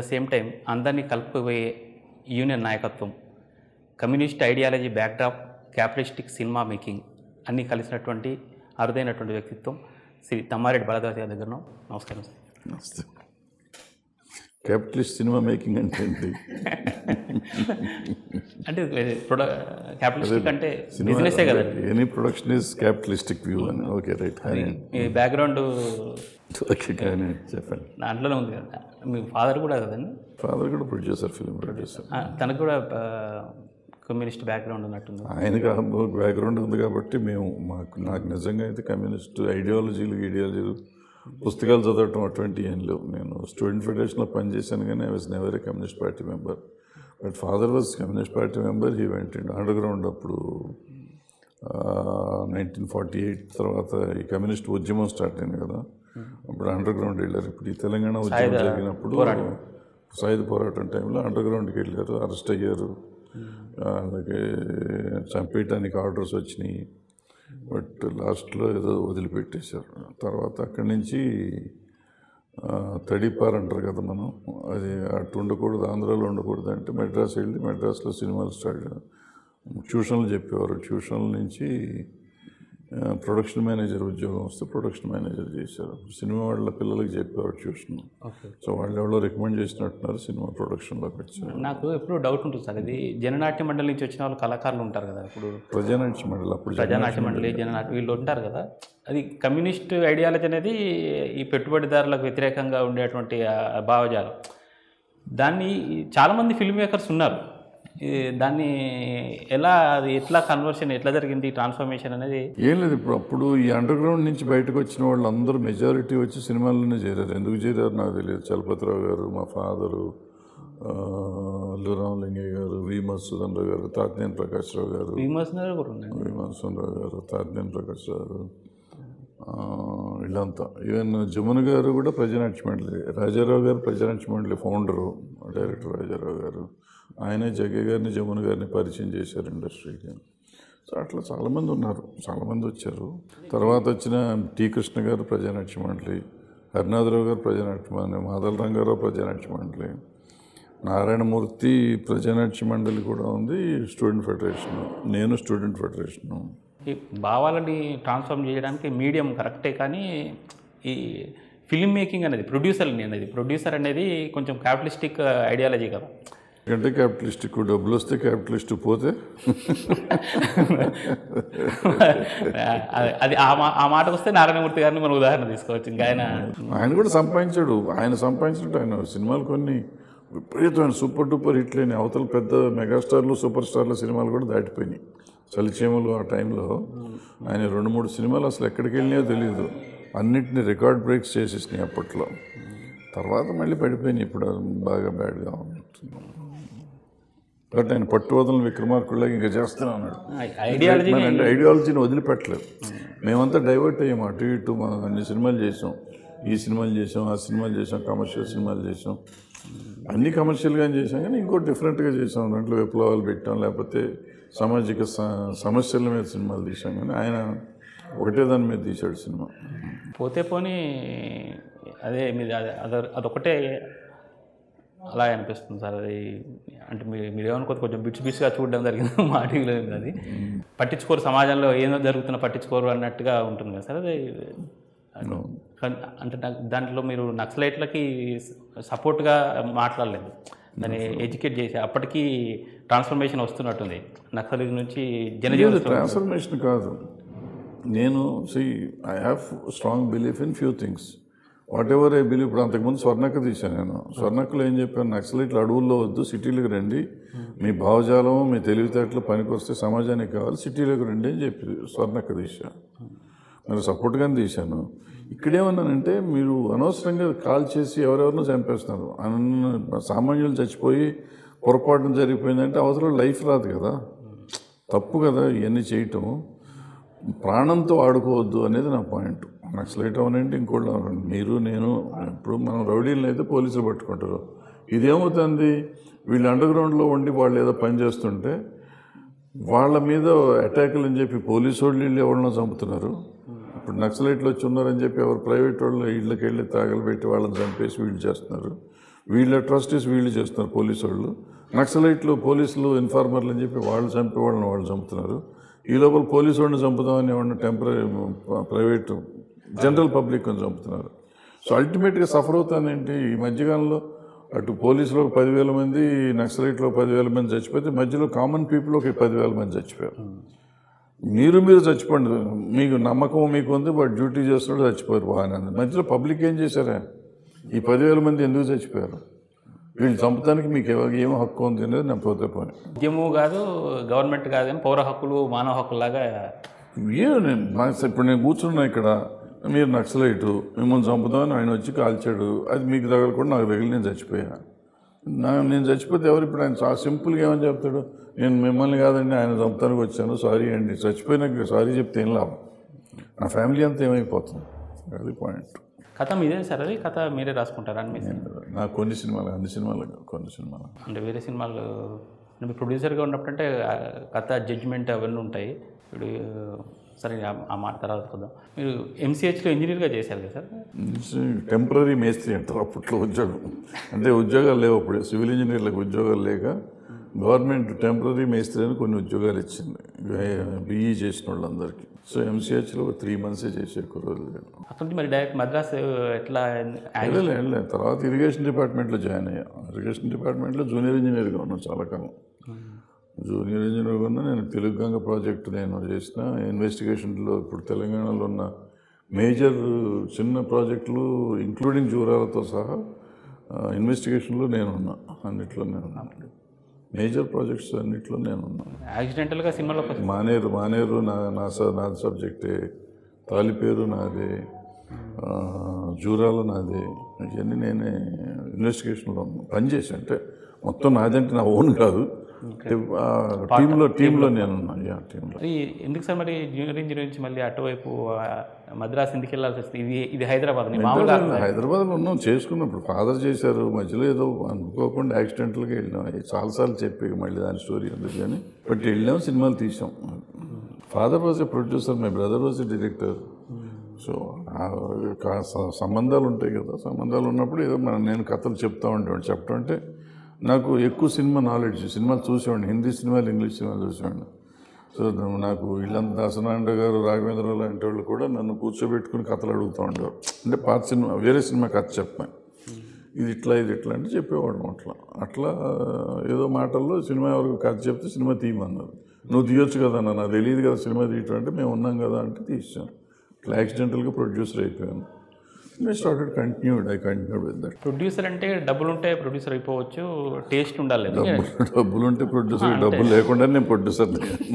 Same time అందరినీ కలుపుకుపోయే union నాయకత్వం communist ideology backdrop capitalistic cinema making అన్నీ కలిసినటువంటి అరుదైనటువంటి వ్యక్తిత్వం శ్రీ తమ్మారెడ్డి బలదాస్ గారి దగ్గర ఉన్నాం. నమస్కారం సార్ నమస్తే క్యాపిటలిస్ట్ సినిమా మేకింగ్ అంటే ఏంటి అంటే ప్రొడ క్యాపిటలిస్టిక్ అంటే బిజినెసే కదండి any production is capitalistic view అని ఓకే రైట్ మీ బ్యాక్గ్రౌండ్ ఓకే కానీ చెప్పండి దాంట్లోనే ఉంది కదా మీ ఫాదర్ కూడా కదండి ఫాదర్ కూడా ప్రొడ్యూసర్ ఫిలిం ప్రొడ్యూసర్ ఆ, తనకు కూడా కమ్యూనిస్ట్ బ్యాక్గ్రౌండ్ ఉన్నట్టుంది ఆయనకి బ్యాక్గ్రౌండ్ ఉంది కాబట్టి మేము మాకు నాకు నిజంగా అయితే కమ్యూనిస్ట్ ఐడియాలజీలు ఐడియాలజీలు పుస్తకాలు చదవటం అటువంటి ఏం లేవు నేను స్టూడెంట్ ఫెడరేషన్లో పనిచేశాను కానీ I was never a communist party member but father was communist party member he went underground అప్పుడు నైన్టీన్ ఫార్టీ ఎయిట్ తర్వాత ఈ కమ్యూనిస్ట్ ఉద్యమం స్టార్ట్ అయింది కదా అప్పుడు అండర్ గ్రౌండ్ వెళ్ళారు ఇప్పుడు ఈ తెలంగాణ ఉద్యమం జరిగినప్పుడు సాయుధ పోరాటం టైంలో అండర్ గ్రౌండ్కి వెళ్ళారు అరెస్ట్ అయ్యారు అలాగే చంపేయటానికి ఆర్డర్స్ వచ్చినాయి బట్ లాస్ట్లో ఏదో వదిలిపెట్టేశారు తర్వాత అక్కడి నుంచి ఆ, తడిపార్ అంటారు కదా మనం అది అటు ఉండకూడదు ఆంధ్రాలో ఉండకూడదు అంటే మెడ్రాస్ వెళ్ళి మెడ్రాస్లో సినిమాలు స్టార్ట్ ట్యూషన్లు చెప్పేవారు ట్యూషన్ల నుంచి ఆ, ప్రొడక్షన్ మేనేజర్ ఉద్యోగం వస్తే ప్రొడక్షన్ మేనేజర్ చేశారు సినిమా వాళ్ళ పిల్లలకి చెప్పేవారు ట్యూషన్ ఓకే సో వాళ్ళు ఎవరో రికమెండ్ చేసినట్టున్నారు సినిమా ప్రొడక్షన్లోకి వచ్చారు నాకు ఎప్పుడు డౌట్ ఉంటుంది సార్ ఇది జననాట్య మండలి నుంచి వచ్చిన వాళ్ళు కళాకారులు ఉంటారు కదా ఇప్పుడు ప్రజానాట్య మండలి అప్పుడు ప్రజానాట్య మండలి జననాట్య వీళ్ళు ఉంటారు కదా అది కమ్యూనిస్ట్ ఐడియాలజీ అనేది ఈ పెట్టుబడిదారులకు వ్యతిరేకంగా ఉండేటువంటి ఆ భావజాలం దాన్ని చాలామంది ఫిల్మ్ మేకర్స్ ఉన్నారు ఈ దాన్ని ఎలా అది ఎట్లా కన్వర్షన్ ఎట్లా జరిగింది ట్రాన్స్ఫర్మేషన్ అనేది ఏం లేదు ఇప్పుడు అప్పుడు ఈ అండర్ గ్రౌండ్ నుంచి బయటకు వచ్చిన వాళ్ళు అందరూ మెజారిటీ వచ్చి సినిమాల్లోనే చేరారు ఎందుకు చేరారు నాకు తెలియదు చలపతిరావు గారు మా ఫాదరు ఆ, అల్లు రామలింగయ్య గారు వి మధుసూదన్ రావు గారు తాతినేని ప్రకాశ్రావు గారు విమర్శనలు కూడా ఉన్నాయి వి మధుసూదన్ రావు గారు తాతినేని ప్రకాశ్రావు గారు ఆ, వీళ్ళంతా ఈవెన్ జమున గారు కూడా ప్రజానాట్య మండలి రాజారావు గారు ప్రజానాట్య మండలి ఫౌండరు డైరెక్టర్ రాజారావు గారు ఆయనే జగ్గయ్య గారిని జమున గారిని పరిచయం చేశారు ఇండస్ట్రీకి సో అట్లా చాలామంది ఉన్నారు చాలామంది వచ్చారు తర్వాత వచ్చిన టి కృష్ణ గారు ప్రజానాట్య మండలి హరినాథరావు గారు ప్రజానాట్య మండలి మాదల రంగారావు ప్రజానాట్య మండలి నారాయణమూర్తి ప్రజానాట్య మండలి కూడా ఉంది స్టూడెంట్ ఫెడరేషన్ నేను స్టూడెంట్ ఫెడరేషను ఈ భావాలని ట్రాన్స్ఫార్మ్ చేయడానికి మీడియం కరెక్టే కానీ ఈ ఫిల్మ్ మేకింగ్ అనేది ప్రొడ్యూసర్ అనేది ప్రొడ్యూసర్ అనేది కొంచెం క్యాపిటలిస్టిక్ ఐడియాలజీ కదా అంటే క్యాపిటలిస్టిక్ డబ్బులు వస్తే క్యాపిటలిస్ట్ పోతే అది- అది ఆ మా ఆ మాటకు వస్తే నారాయణమూర్తి గారిని మనం ఉదాహరణ తీసుకోవచ్చు ఇంకా ఆయన ఆయన కూడా సంపాదించాడు ఆయన సంపాదించినట్టు ఆయన సినిమాలు కొన్ని విపరీతమైన సూపర్ డూపర్ హిట్లేని అవతల పెద్ద మెగాస్టార్లు సూపర్ స్టార్ల సినిమాలు కూడా దాటిపోయినాయి చలిచేమలు ఆ టైంలో ఆయన రెండు మూడు సినిమాలు అసలు ఎక్కడికి వెళ్ళినాయో తెలియదు అన్నిటిని రికార్డ్ బ్రేక్స్ చేసేసినాయి అప్పట్లో తర్వాత మళ్ళీ పడిపోయినాయి ఇప్పుడు బాగా బ్యాడ్గా ఉంటుంది కాబట్టి ఆయన పట్టువదలను విక్రమార్కుల్లాగా ఇంకా చేస్తూనే ఉన్నాడు ఐడియాలజీ మన అంటే ఐడియాలజీని వదిలిపెట్టలేదు మేమంతా డైవర్ట్ అయ్యాము అటు ఇటు మనం అన్ని సినిమాలు చేసాం ఈ సినిమాలు చేసాం ఆ సినిమాలు చేసాం కమర్షియల్ సినిమాలు చేసాం అన్ని కమర్షియల్గా చేసాం కానీ ఇంకో డిఫరెంట్గా చేసాం దాంట్లో విప్లవాలు పెట్టాం లేకపోతే సామాజిక స- సమస్యల మీద సినిమాలు తీసాం కానీ ఆయన ఒకటే దాని మీద తీశాడు సినిమా పోతే పోని అదే మీది అదే అదొ- అదొకటే అలా అనిపిస్తుంది సార్ అది అంటే మీరు మీరు ఏమనుకోదు కొంచెం బిట్స్ బిట్స్గా చూడడం జరిగింది మా టీవీలో ఉంది అది పట్టించుకోరు సమాజంలో ఏదో జరుగుతున్నా పట్టించుకోరు అన్నట్టుగా ఉంటుంది కదా సార్ అది కానీ- అంటే నాకు దాంట్లో మీరు నక్సలైట్లకి సపోర్ట్గా మాట్లాడలేదు దాన్ని ఎడ్యుకేట్ చేసి అప్పటికి ట్రాన్స్ఫర్మేషన్ వస్తున్నట్టుంది నక్సలిజం నుంచి జనజీవన ట్రాన్స్ఫర్మేషన్ కాదు నేను see I have strong belief in few things whatever I believe ఇప్పుడు అంతకుముందు స్వర్ణక్క తీశాను నేను స్వర్ణక్కలో ఏం చెప్పాను నక్సలైట్లు అడవుల్లో వద్దు సిటీలకు రండి మీ భావజాలం మీ తెలివితేటలు పనికొస్తే సమాజానికి కావాలి సిటీలకు రండి అని చెప్పి స్వర్ణక్క తీశాను మరి సపోర్ట్గానే తీశాను ఇక్కడేమన్నానంటే మీరు అనవసరంగా కాల్ చేసి ఎవరెవరినో చంపేస్తున్నారు అన్న సామాన్యులు చచ్చిపోయి పొరపాటున జరిగిపోయిందంటే అవసరం లైఫ్ రాదు కదా తప్పు కదా ఇవన్నీ చేయటం ప్రాణంతో ఆడుకోవద్దు అనేది నా పాయింట్ నక్సలైట్ అవనండి ఇంకోళ్ళు అవనండి మీరు నేను ఇప్పుడు మనం రౌడీలను అయితే పోలీసులు పట్టుకుంటారు ఇదేమవుతుంది వీళ్ళు అండర్ గ్రౌండ్లో ఉండి వాళ్ళు ఏదో పని చేస్తుంటే వాళ్ళ మీద అటాకులు అని చెప్పి పోలీసు వాళ్ళు వీళ్ళు ఎవరినో చంపుతున్నారు ఇప్పుడు నక్సలైట్లు వచ్చి ఉన్నారని చెప్పి ఎవరు ప్రైవేట్ వాళ్ళు ఇళ్ళకి వెళ్ళి తాగలు పెట్టి వాళ్ళని చంపేసి వీళ్ళు చేస్తున్నారు వీళ్ళ ట్రస్టీస్ వీళ్ళు చేస్తున్నారు పోలీసు వాళ్ళు నక్సలైట్లు పోలీసులు ఇన్ఫార్మర్లు అని చెప్పి వాళ్ళు చంపే వాళ్ళని వాళ్ళు చంపుతున్నారు ఈ లోపల పోలీసు వాడిని చంపుదామని వాడిని టెంపరీ ప్రైవేట్ జనరల్ పబ్లిక్ అని చంపుతున్నారు సో అల్టిమేట్గా సఫర్ అవుతానేంటి ఈ మధ్యకాలంలో అటు పోలీసులో ఒక పదివేల మంది నక్సలైట్లో పదివేల మంది చచ్చిపోతే మధ్యలో కామన్ పీపుల్ ఒక పదివేల మంది చచ్చిపోయారు మీరు మీరు చచ్చిపోండి మీకు నమ్మకం మీకు ఉంది బట్ డ్యూటీ చేస్తున్నాడు చచ్చిపోయారు బాగానే ఉంది మధ్యలో పబ్లిక్ ఏం చేశారా ఈ పదివేల మంది ఎందుకు చచ్చిపోయారు వీళ్ళు చంపడానికి మీకు ఎవ- ఏం హక్కు ఉంది అనేది నేను పోతే పోయి ఉద్యమం కాదు గవర్నమెంట్ కాదు కానీ పౌర హక్కులు మానవ హక్కులాగా ఏ నేను మా- ఇప్పుడు నేను కూర్చున్నా ఇక్కడ మీరు నక్సలైటు మిమ్మల్ని చంపుదామని ఆయన వచ్చి కాల్చాడు అది మీకు తగలకుండా నాకు తగిలి నేను చచ్చిపోయా నా నేను చచ్చిపోతే ఎవరు ఇప్పుడు ఆయన చాలా సింపుల్గా ఏమని చెప్తాడు నేను మిమ్మల్ని కాదండి ఆయన చంపడానికి వచ్చాను సారీ అండి చచ్చిపోయినాక సారీ చెప్తే ఏం లాభం నా ఫ్యామిలీ అంతా ఏమైపోతుంది అది పాయింట్ కథ మీదే సార్ అది కథ మీరే రాసుకుంటారా అని మీ నాకు కొన్ని సినిమాలు అన్ని సినిమాలు కాదు, కొన్ని సినిమాలు అంటే వేరే సినిమాలు మీరు ప్రొడ్యూసర్గా ఉన్నప్పుడు అంటే ఆ కథ జడ్జిమెంట్ అవన్నీ ఉంటాయి ఇప్పుడు సరే ఆ- ఆ మాట తర్వాత చూద్దాం మీరు ఎంసీహెచ్లో ఇంజనీర్గా చేశారు కదా సార్ టెంపరీ మేస్త్రి అంటారు అప్పట్లో ఉద్యోగం అంటే ఉద్యోగాలు లేవు అప్పుడు సివిల్ ఇంజనీర్లకు ఉద్యోగాలు లేక గవర్నమెంట్ టెంపరీ మేస్త్రి అని కొన్ని ఉద్యోగాలు ఇచ్చింది బీఈ చేసిన వాళ్ళందరికీ సో ఎంసీహెచ్లో త్రీ మంత్సే చేసే ఎక్కువ రోజులు లేను. అక్కడ నుంచి మరి డైరెక్ట్ మద్రాస్ ఎట్లా వెళ్ళలే వెళ్ళలే తర్వాత ఇరిగేషన్ డిపార్ట్మెంట్లో జాయిన్ అయ్యా ఇరిగేషన్ డిపార్ట్మెంట్లో జూనియర్ ఇంజనీర్గా ఉన్నాను చాలా కాలం జూనియర్ ఇంజనీర్గా ఉన్నా నేను తెలుగు గంగ ప్రాజెక్ట్ నేను చేసిన ఇన్వెస్టిగేషన్లో ఇప్పుడు తెలంగాణలో ఉన్న మేజర్ చిన్న ప్రాజెక్టులు ఇంక్లూడింగ్ జూరాలతో సహా ఇన్వెస్టిగేషన్లో నేనున్నా అన్నిట్లో నేను మేజర్ ప్రాజెక్ట్స్ అన్నిట్లో నేనున్నా యాక్సిడెంటల్గా సినిమాలోకి వచ్చి మానేరు మానేరు నా నా స- నా సబ్జెక్టే తాలిపేరు నాదే ఆ, జూరాల నాదే ఇవన్నీ నేనే ఇన్వెస్టిగేషన్లో పనిచేసి అంటే మొత్తం నాదంటే నా ఓన్ కాదు ఆ, టీంలో టీంలో నేనున్నా యా టీంలో మరి ఎందుకు సార్ మరి జూనియర్ ఇంజనీర్ నుంచి మళ్ళీ అటువైపు ఆ, మద్రాస్ ఎందుకు వెళ్ళాల్సి వస్తుంది ఇది ఇది హైదరాబాద్ నేను మామూలుగా హైదరాబాద్లో ఉన్నాం చేసుకున్నప్పుడు ఫాదర్ చేశారు మధ్యలో ఏదో అనుకోకుండా యాక్సిడెంటల్గా వెళ్ళినాం అది చాలాసార్లు చెప్పి మళ్ళీ దాని స్టోరీ ఎందుకు కానీ బట్ వెళ్ళాం సినిమాలు తీసాం father was a producer my brother was a director so ఆ కా- స- సంబంధాలు ఉంటాయి కదా సంబంధాలు ఉన్నప్పుడు ఏదో మనం నేను కథలు చెప్తా ఉండేవాడిని చెప్పడం అంటే నాకు ఎక్కువ సినిమా నాలెడ్జ్ సినిమాలు చూసేవాడిని హిందీ సినిమాలు ఇంగ్లీష్ సినిమాలు చూసేవాడిని సో నాకు ఇల్లంత దాసనారాయణ గారు రాఘవేంద్ర లాంటి వాళ్ళు కూడా నన్ను కూర్చోబెట్టుకుని కథలు అడుగుతూ ఉండేవారు అంటే పాత సినిమా వేరే సినిమా కథ చెప్పాను ఇది ఇట్లా ఇది ఇట్లా అంటే చెప్పేవాడు అట్లా అట్లా ఏదో మాటల్లో సినిమా ఎవరికి కథ చెప్తే సినిమా తీయమన్నారు నువ్వు తీయొచ్చు కదా అన్న నాకు తెలియదు కదా సినిమా తీయటం అంటే మేము ఉన్నాం కదా అంటే తీసాను ఇట్లా యాక్సిడెంటల్గా ప్రొడ్యూసర్ అయిపోయాను నేను started continued I continued with that producer అంటే డబ్బులు ఉంటే ప్రొడ్యూసర్ అయిపోవచ్చు టేస్ట్ ఉండాలి డబ్బులు ఉంటే ప్రొడ్యూసర్ డబ్బులు లేకుండా నేను ప్రొడ్యూసర్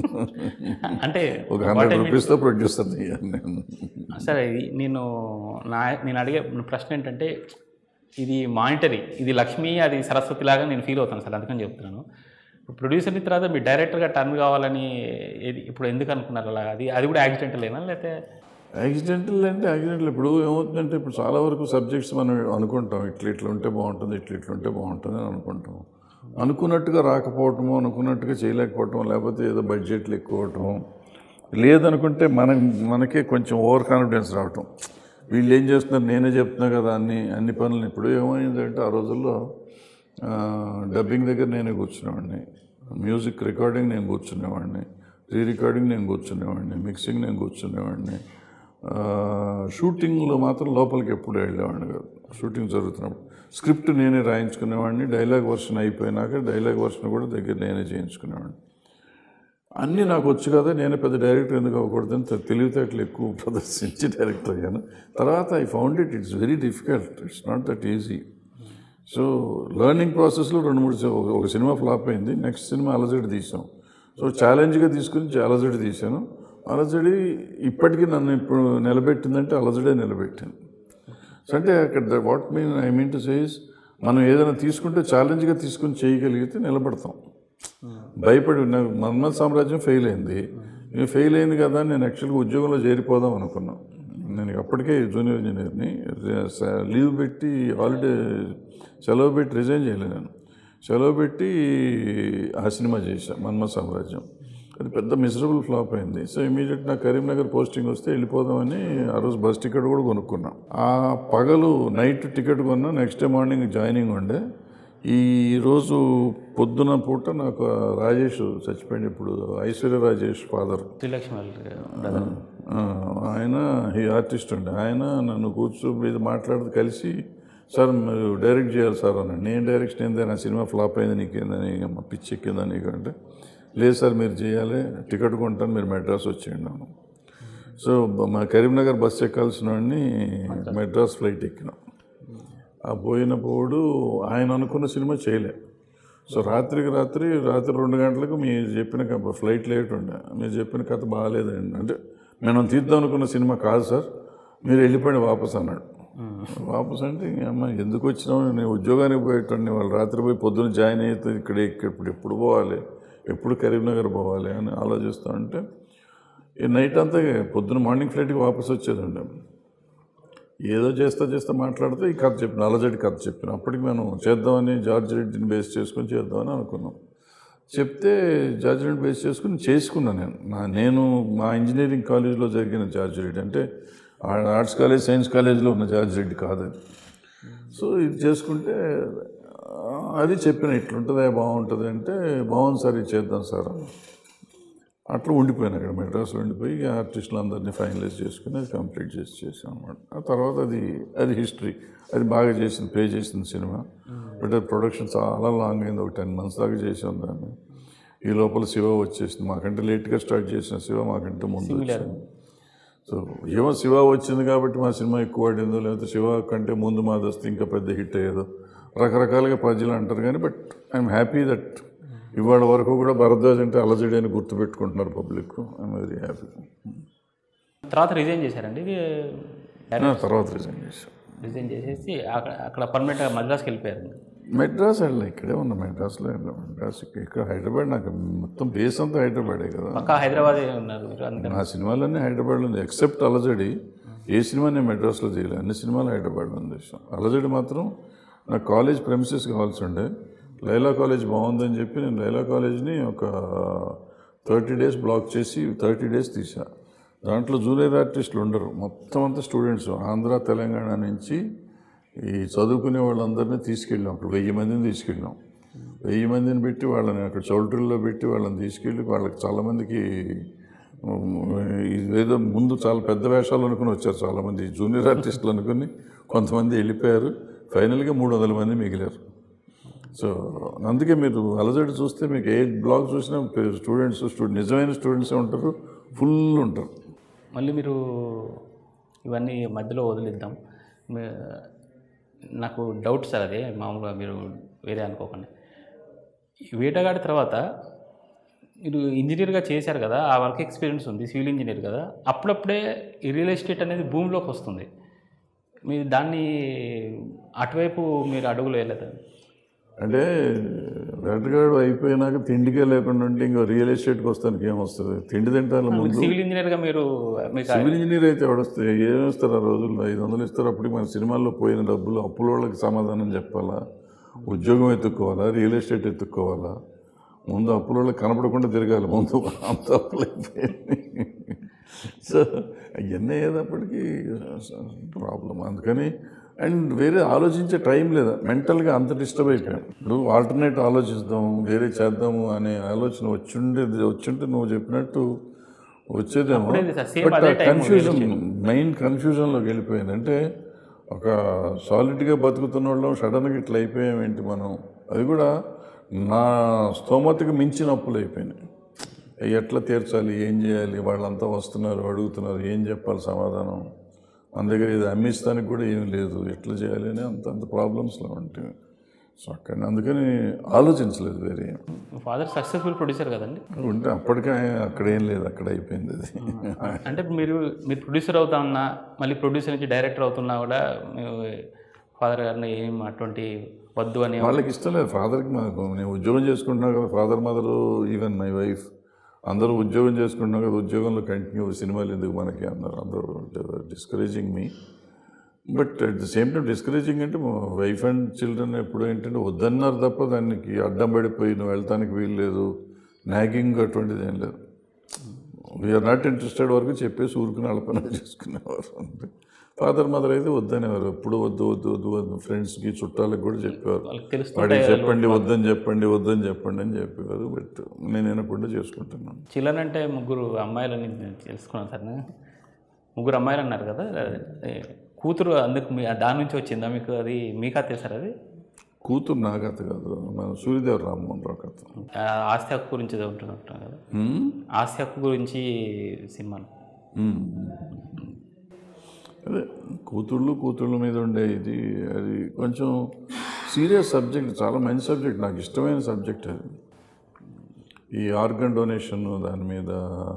అంటే ఒక హండ్రెడ్ రూపీస్తో ప్రొడ్యూసర్ అయ్యాను నేను సరే ఇది నేను నా నేను అడిగే ప్రశ్న ఏంటంటే ఇది మానిటరీ ఇది లక్ష్మి అది సరస్వతి లాగా నేను ఫీల్ అవుతాను సార్ అందుకని చెప్తున్నాను ప్రొడ్యూసర్ని తర్వాత మీరు డైరెక్టర్గా టర్న్ కావాలని ఏది ఇప్పుడు ఎందుకు అనుకున్నారు అలా అది అది కూడా యాక్సిడెంటలేనా లేకపోతే యాక్సిడెంటల్ అంటే యాక్సిడెంటల్ ఇప్పుడు ఏమవుతుందంటే ఇప్పుడు చాలా వరకు సబ్జెక్ట్స్ మనం అనుకుంటాం ఇట్లా ఇట్లా ఉంటే బాగుంటుంది ఇట్లా ఇట్లా ఉంటే బాగుంటుంది అని అనుకుంటాం అనుకున్నట్టుగా రాకపోవటము అనుకున్నట్టుగా చేయలేకపోవటం లేకపోతే ఏదో బడ్జెట్లు ఎక్కువ అవటం లేదనుకుంటే మన మనకే కొంచెం ఓవర్ కాన్ఫిడెన్స్ రావటం వీళ్ళు ఏం చేస్తున్నారు నేనే చెప్తున్నా కదా అన్ని అన్ని పనులు ఇప్పుడు ఏమైందంటే ఆ రోజుల్లో ఆ, డబ్బింగ్ దగ్గర నేనే కూర్చునేవాడిని మ్యూజిక్ రికార్డింగ్ నేను కూర్చునేవాడిని రీ రికార్డింగ్ నేను కూర్చునేవాడిని మిక్సింగ్ నేను కూర్చునేవాడిని ఆ, షూటింగ్లో మాత్రం లోపలికి ఎప్పుడు వెళ్ళేవాడిని కాదు షూటింగ్ జరుగుతున్నప్పుడు స్క్రిప్ట్ నేనే రాయించుకునేవాడిని డైలాగ్ వర్షన్ అయిపోయినాక డైలాగ్ వర్షన్ కూడా దగ్గర నేనే చేయించుకునేవాడిని అన్నీ నాకు వచ్చు కదా నేను పెద్ద డైరెక్టర్ ఎందుకు అవ్వకూడదని తె- తెలివితేటలు ఎక్కువ ప్రదర్శించి డైరెక్టర్ అయ్యాను తర్వాత I found it it's very difficult it's not that easy so learning ప్రాసెస్లో రెండు మూడు సి- ఒక- ఒక సినిమా ఫ్లాప్ అయింది నెక్స్ట్ సినిమా అలజడి తీసాం సో ఛాలెంజ్గా తీసుకుని అలజడి తీశాను అలజడి ఇప్పటికీ నన్ను ఇప్పుడు నిలబెట్టిందంటే అలజడే నిలబెట్టింది సో అంటే అక్కడ what mean I mean to says మనం ఏదైనా తీసుకుంటే ఛాలెంజ్గా తీసుకుని చేయగలిగితే నిలబడతాం భయపడి నాకు మన్మథ్ సామ్రాజ్యం ఫెయిల్ అయింది నేను ఫెయిల్ అయింది కదా అని నేను యాక్చువల్గా ఉద్యోగంలో చేరిపోదాం అనుకున్నాను నేను అప్పటికే జూనియర్ ఇంజనీర్ని స- లీవ్ పెట్టి హాలిడే సెలవు పెట్టి రిజైన్ చేయలేదు నేను సెలవు పెట్టి ఆ సినిమా చేశాను మన్మథ్ సామ్రాజ్యం అది పెద్ద మిజరబుల్ ఫ్లాప్ అయింది సో ఇమీడియట్ నా కరీంనగర్ పోస్టింగ్ వస్తే వెళ్ళిపోదామని ఆ రోజు బస్ టికెట్ కూడా కొనుక్కున్నా ఆ పగలు నైట్ టికెట్ కొన్నా నెక్స్ట్ డే మార్నింగ్ జాయినింగ్ ఉండే ఈ రోజు పొద్దున పూట నాకు ఆ రాజేష్ చచ్చిపోయింది ఇప్పుడు ఐశ్వర్య రాజేష్ ఫాదర్ శ్రీలక్ష్మి వాళ్ళ బ్రదర్ ఆ, ఆయన ఈ ఆర్టిస్ట్ ఉండే ఆయన నన్ను కూర్చో మీద మాట్లాడుతూ కలిసి సార్ మీరు డైరెక్ట్ చేయాలి సార్ అన్నాడు నేను డైరెక్షన్ ఏంది నా సినిమా ఫ్లాప్ అయింది నీకేందని మా పిచ్చి ఎక్కిందా నీకు అంటే లేదు సార్ మీరు చేయాలి టికెట్ కొంటాను మీరు మెడ్రాస్ వచ్చేయండి అన్నాను సో బ- మా కరీంనగర్ బస్ ఎక్కాల్సిన వాడిని మెడ్రాస్ ఫ్లైట్ ఎక్కినాం ఆ పోయినప్పుడు ఆయన అనుకున్న సినిమా చేయలే సో రాత్రికి రాత్రి రాత్రి రెండు గంటలకు మీరు చెప్పిన కథ ఫ్లైట్ లేట్ ఉండే మీరు చెప్పిన కథ బాగాలేదండి అంటే మనం తీద్దాం అనుకున్న సినిమా కాదు సార్ మీరు వెళ్ళిపోండి వాపస్ అన్నాడు వాపస్ అంటే ఇంక అమ్మ ఎందుకు వచ్చినావు నేను ఉద్యోగానికి పోయేటండి వాళ్ళు రాత్రి పోయి పొద్దున్న జాయిన్ అయితే ఇక్కడ ఇక్కడ ఇప్పుడు ఎప్పుడు పోవాలి ఎప్పుడు కరీంనగర్ పోవాలి అని ఆలోచిస్తూ ఉంటే ఈ నైట్ అంతా పొద్దున్న మార్నింగ్ ఫ్లైట్కి వాపస్ వచ్చేదండి ఏదో చేస్తా చేస్తా మాట్లాడితే ఈ కథ చెప్పిన అలజడి కథ చెప్పిన అప్పటికి మేము చేద్దామని జార్జ్ రెడ్డిని బేస్ చేసుకొని చేద్దామని అనుకున్నాం చెప్తే జార్జ్ రెడ్డి బేస్ చేసుకుని చేసుకున్నాను నేను నా నేను మా ఇంజనీరింగ్ కాలేజ్లో జరిగిన జార్జ్ రెడ్డి అంటే ఆ- ఆర్ట్స్ కాలేజ్ సైన్స్ కాలేజ్లో ఉన్న జార్జ్ రెడ్డి కాదు అది సో ఇది చేసుకుంటే ఆ, అది చెప్పిన ఇట్లుంటుంది బాగుంటుంది అంటే బాగుంది సార్ ఇది చేద్దాం సార్ అని. అట్లా ఉండిపోయాను అక్కడ మెడ్రాస్లో ఉండిపోయి ఇక ఆర్టిస్టులు అందరినీ ఫైనలైజ్ చేసుకుని అది కంప్లీట్ చేసి చేసాం అనమాట ఆ తర్వాత అది అది హిస్టరీ అది బాగా చేసింది పే చేసింది సినిమా బట్ అది ప్రొడక్షన్ చాలా లాంగ్ అయింది ఒక టెన్ మంత్స్ దాకా చేసాం దాన్ని ఈ లోపల శివ వచ్చేసింది మాకంటే లేట్గా స్టార్ట్ చేసిన శివ మాకంటే ముందు వచ్చింది సో ఏమో శివ వచ్చింది కాబట్టి మా సినిమా ఎక్కువ ఆడిందో లేకపోతే శివ కంటే ముందు మాది వస్తే ఇంకా పెద్ద హిట్ అయ్యేదో రకరకాలుగా ప్రజలు అంటారు కానీ బట్ ఐఎమ్ హ్యాపీ దట్ ఇవాళ వరకు కూడా భరద్వాజ్ అంటే అలజడి అని గుర్తుపెట్టుకుంటున్నారు పబ్లిక్ ఐఎమ్ వెరీ హ్యాపీ తర్వాత రిజైన్ చేశారండి ఇది తర్వాత రిజైన్ చేశాం రిజైన్ చేసేసి అక్కడ అక్కడ పర్మనెంట్గా మద్రాస్కి వెళ్ళిపోయారు మెడ్రాస్ వెళ్ళా ఇక్కడే ఉన్నా మెడ్రాస్లో వెళ్ళా మెడ్రాస్ ఇక్కడ హైదరాబాద్ నాకు మొత్తం బేస్ అంతా హైదరాబాదే కదా పక్కా హైదరాబాదే ఉన్నారు మీరు అందుకని నా సినిమాలన్నీ హైదరాబాద్లో ఉంది ఎక్సెప్ట్ అలజడి ఏ సినిమా నేను మెడ్రాస్లో చేయలేదు అన్ని సినిమాలు హైదరాబాద్లో ఉంది చేసాం అలజడి మాత్రం నాకు కాలేజ్ ప్రెమిసెస్ కావాల్సి ఉండే లైలా కాలేజ్ బాగుందని చెప్పి నేను లైలా కాలేజ్ని ఒక థర్టీ డేస్ బ్లాక్ చేసి థర్టీ డేస్ తీసా దాంట్లో జూనియర్ ఆర్టిస్టులు ఉండరు మొత్తం అంతా స్టూడెంట్స్ ఆంధ్ర తెలంగాణ నుంచి ఈ చదువుకునే వాళ్ళందరినీ తీసుకెళ్ళాం అక్కడ వెయ్యి మందిని తీసుకెళ్ళాం వెయ్యి మందిని పెట్టి వాళ్ళని అక్కడ చౌల్ట్రీలో పెట్టి వాళ్ళని తీసుకెళ్ళి వాళ్ళకి చాలామందికి ఏదో ముందు చాలా పెద్ద వేషాలు అనుకుని వచ్చారు చాలామంది జూనియర్ ఆర్టిస్టులు అనుకుని కొంతమంది వెళ్ళిపోయారు ఫైనల్గా మూడు వందల మంది మిగిలారు సో అందుకే మీరు అలజడి చూస్తే మీకు ఏ బ్లాగ్ చూసినా స్టూడెంట్స్ స్టూడెంట్ నిజమైన స్టూడెంట్సే ఉంటారు ఫుల్ ఉంటారు మళ్ళీ మీరు ఇవన్నీ మధ్యలో వదిలిద్దాం మీ- నాకు డౌట్ సార్ అదే మామూలుగా మీరు వేరే అనుకోకండి ఈ వేటగాడి తర్వాత మీరు ఇంజనీర్గా చేశారు కదా ఆ వర్క్ ఎక్స్పీరియన్స్ ఉంది సివిల్ ఇంజనీర్ కదా అప్పుడప్పుడే ఈ రియల్ ఎస్టేట్ అనేది భూమిలోకి వస్తుంది మీరు దాన్ని అటువైపు మీరు అడుగులు వేయలేదు అంటే వేటగాడు అయిపోయినాక తిండికే లేకుండా ఉంటే ఇంకా రియల్ ఎస్టేట్కి వస్తానికి ఏమొస్తుంది తిండి తింటాల ముందు సివిల్ ఇంజనీర్గా మీరు మీకు సివిల్ ఇంజనీర్ అయితే ఎవడొస్తే ఏం ఇస్తారు ఆ రోజుల్లో ఐదు వందలు ఇస్తారు అప్పటికి మన సినిమాల్లో పోయిన డబ్బులు అప్పుల వాళ్ళకి సమాధానం చెప్పాలా ఉద్యోగం ఎత్తుక్కోవాలా రియల్ ఎస్టేట్ ఎత్తుక్కోవాలా ముందు అప్పుల వాళ్ళకి కనపడకుండా తిరగాలి ముందు అంత అప్పులు అయిపోయింది సో అవన్నీ అయ్యేటప్పటికి ప్రాబ్లం అందుకని అండ్ వేరే ఆలోచించే టైం లేదా మెంటల్గా అంత డిస్టర్బ్ అయిపోయాం ఇప్పుడు ఆల్టర్నేట్ ఆలోచిద్దాం వేరే చేద్దాము అనే ఆలోచన వచ్చిండేది వచ్చింటే నువ్వు చెప్పినట్టు వచ్చేదేమో అప్పుడే సార్, same బట్ అదే time కన్ఫ్యూజన్ మెయిన్ కన్ఫ్యూజన్లోకి వెళ్ళిపోయింది అంటే ఒక సాలిడ్గా బతుకుతున్న వాళ్ళం సడన్గా ఇట్లా అయిపోయాం ఏంటి మనం అది కూడా నా స్తోమతకి మించిన అప్పులు అయిపోయినాయి అవి ఎట్లా తీర్చాలి ఏం చేయాలి వాళ్ళంతా వస్తున్నారు అడుగుతున్నారు ఏం చెప్పాలి సమాధానం మన దగ్గర ఇది అమ్మిస్తానికి కూడా ఏం లేదు ఎట్లా చేయాలి అని అంత అంత ప్రాబ్లమ్స్లో ఉంటాయి సో అక్కడ అందుకని ఆలోచించలేదు వేరే ఏం. ఫాదర్ సక్సెస్ఫుల్ ప్రొడ్యూసర్ కదండి ఉంటే అప్పటికే అక్కడ ఏం లేదు అక్కడ అయిపోయింది అది అంటే మీరు మీరు ప్రొడ్యూసర్ అవుతా ఉన్నా మళ్ళీ ప్రొడ్యూసర్ నుంచి డైరెక్టర్ అవుతున్నా కూడా ఫాదర్ గారిని ఏం అటువంటి వద్దు అని వాళ్ళకి ఇష్టం లేదు ఫాదర్కి మాకు నేను ఉద్యోగం చేసుకుంటున్నా కదా father mother even my wife అందరూ ఉద్యోగం చేసుకుంటున్నాం కదా ఉద్యోగంలో కంటిన్యూ సినిమాలు ఎందుకు మనకి అన్నారు అందరూ discouraging me but at the same time discouraging అంటే వైఫ్ అండ్ చిల్డ్రన్ ఎప్పుడు ఏంటంటే వద్దన్నారు తప్ప దానికి అడ్డం పడిపోయి నువ్వు వెళ్తానికి వీలు లేదు నాగింగ్ అటువంటిది ఏం లేదు వీఆర్ నాట్ ఇంట్రెస్టెడ్ వరకు చెప్పేసి ఊరుకుని వాళ్ళ పని చేసుకునేవారు అంతే ఫాదర్ మదర్ అయితే వద్దనేవారు ఎప్పుడు వద్దు వద్దు వద్దు వద్దు ఫ్రెండ్స్కి చుట్టాలకు కూడా చెప్పేవారు వాళ్ళకి తెలుస్తుంటే వాడికి చెప్పండి వద్దని చెప్పండి వద్దని చెప్పండి అని చెప్పేవారు బట్ నేను వినకుండా చేసుకుంటున్నాను చిల్లన్ అంటే ముగ్గురు అమ్మాయిలని నేను తెలుసుకున్నాను సార్ నేను. ముగ్గురు అమ్మాయిలు అన్నారు కదా అదే, కూతురు అందుకు మీ దాని నుంచి వచ్చిందా మీకు అది మీకా సార్ అది కూతురు నా కథ కాదు మన సూర్యదేవ రామ్మోహన్ రావు కథ ఆ, ఆస్తి హక్కు గురించి ఏదో ఉంటున్నట్టు కదా హ్మ్? ఆస్తి హక్కు గురించి సినిమాలు హ్మ్. అదే కూతుళ్ళు కూతుళ్ళ మీద ఉండే ఇది అది కొంచెం సీరియస్ సబ్జెక్ట్ చాలా మంచి సబ్జెక్ట్ నాకు ఇష్టమైన సబ్జెక్ట్ అది ఈ ఆర్గన్ డొనేషన్ దాని మీద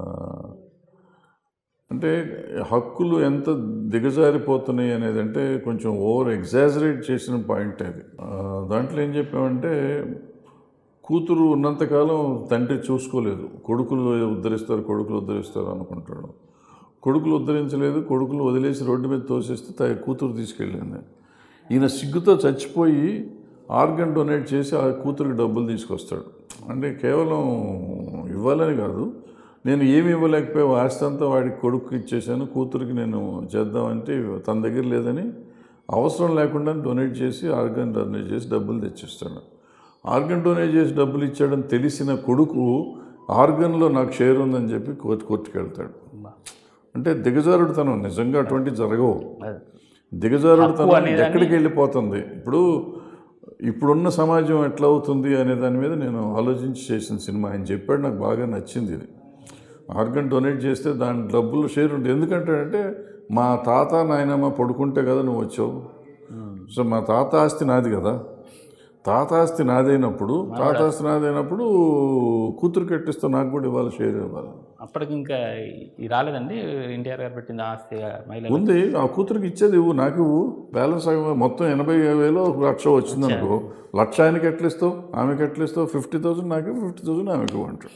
అంటే హక్కులు ఎంత దిగజారిపోతున్నాయి అనేది అంటే కొంచెం ఓవర్ ఎగ్జాజరేట్ చేసిన పాయింట్ అది ఆ, దాంట్లో ఏం చెప్పామంటే కూతురు ఉన్నంతకాలం తండ్రి చూసుకోలేదు కొడుకులు ఉద్ధరిస్తారు కొడుకులు ఉద్ధరిస్తారు అనుకుంటాడు కొడుకులు ఉద్ధరించలేదు కొడుకులు వదిలేసి రోడ్డు మీద తోసేస్తే త- కూతురు తీసుకెళ్ళింది ఈయన సిగ్గుతో చచ్చిపోయి ఆర్గన్ డొనేట్ చేసి ఆ కూతురికి డబ్బులు తీసుకొస్తాడు అంటే కేవలం ఇవ్వాలని కాదు నేను ఏమి ఇవ్వలేకపోయా ఆస్తి అంతా వాడికి కొడుకు ఇచ్చేసాను కూతురికి నేను చేద్దామంటే తన దగ్గర లేదని అవసరం లేకుండా డొనేట్ చేసి ఆర్గన్ డొనేట్ చేసి డబ్బులు తెచ్చిస్తాడు ఆర్గన్ డొనేట్ చేసి డబ్బులు ఇచ్చాడని తెలిసిన కొడుకు ఆర్గన్లో నాకు షేర్ ఉందని చెప్పి కోర్టు కోర్టుకు వెళ్తాడు అంటే దిగజారుడుతనం నిజంగా అటువంటి జరగవు అదే. దిగజారుడుతనం ఎక్కడికి వెళ్ళిపోతుంది ఇప్పుడు ఇప్పుడున్న సమాజం ఎట్లా అవుతుంది అనే దాని మీద నేను ఆలోచించి చేసిన సినిమా ఆయన చెప్పాడు నాకు బాగా నచ్చింది ఇది ఆర్గన్ డొనేట్ చేస్తే దాని డబ్బులు షేర్ ఉంటుంది ఎందుకంటే అంటే మా తాత నాయనమ్మ పడుకుంటే కదా నువ్వు వచ్చావు సో మా తాత ఆస్తి నాది కదా తాత ఆస్తి నాదైనప్పుడు తాత ఆస్తి నాదైనప్పుడు కూతురు కట్టిస్తే నాకు కూడా ఇవ్వాలి షేర్ ఇవ్వాలి అప్పటికి ఇంకా ఇది రాలేదండి ఎన్టీఆర్ గారు పెట్టింది ఆస్తి మహిళలు ఉంది ఆ కూతురికి ఇచ్చేది ఇవ్వు నాకు ఇవ్వు బ్యాలెన్స్ అవి మొత్తం ఎనభై వేలు ఒక లక్ష వచ్చిందనుకో లక్ష ఆయనకి ఎట్లా ఇస్తావు ఆమెకి ఎట్లా ఇస్తావు ఫిఫ్టీ థౌసండ్ నాకు ఫిఫ్టీ థౌసండ్ ఆమెకి ఇవ్వు అంటాడు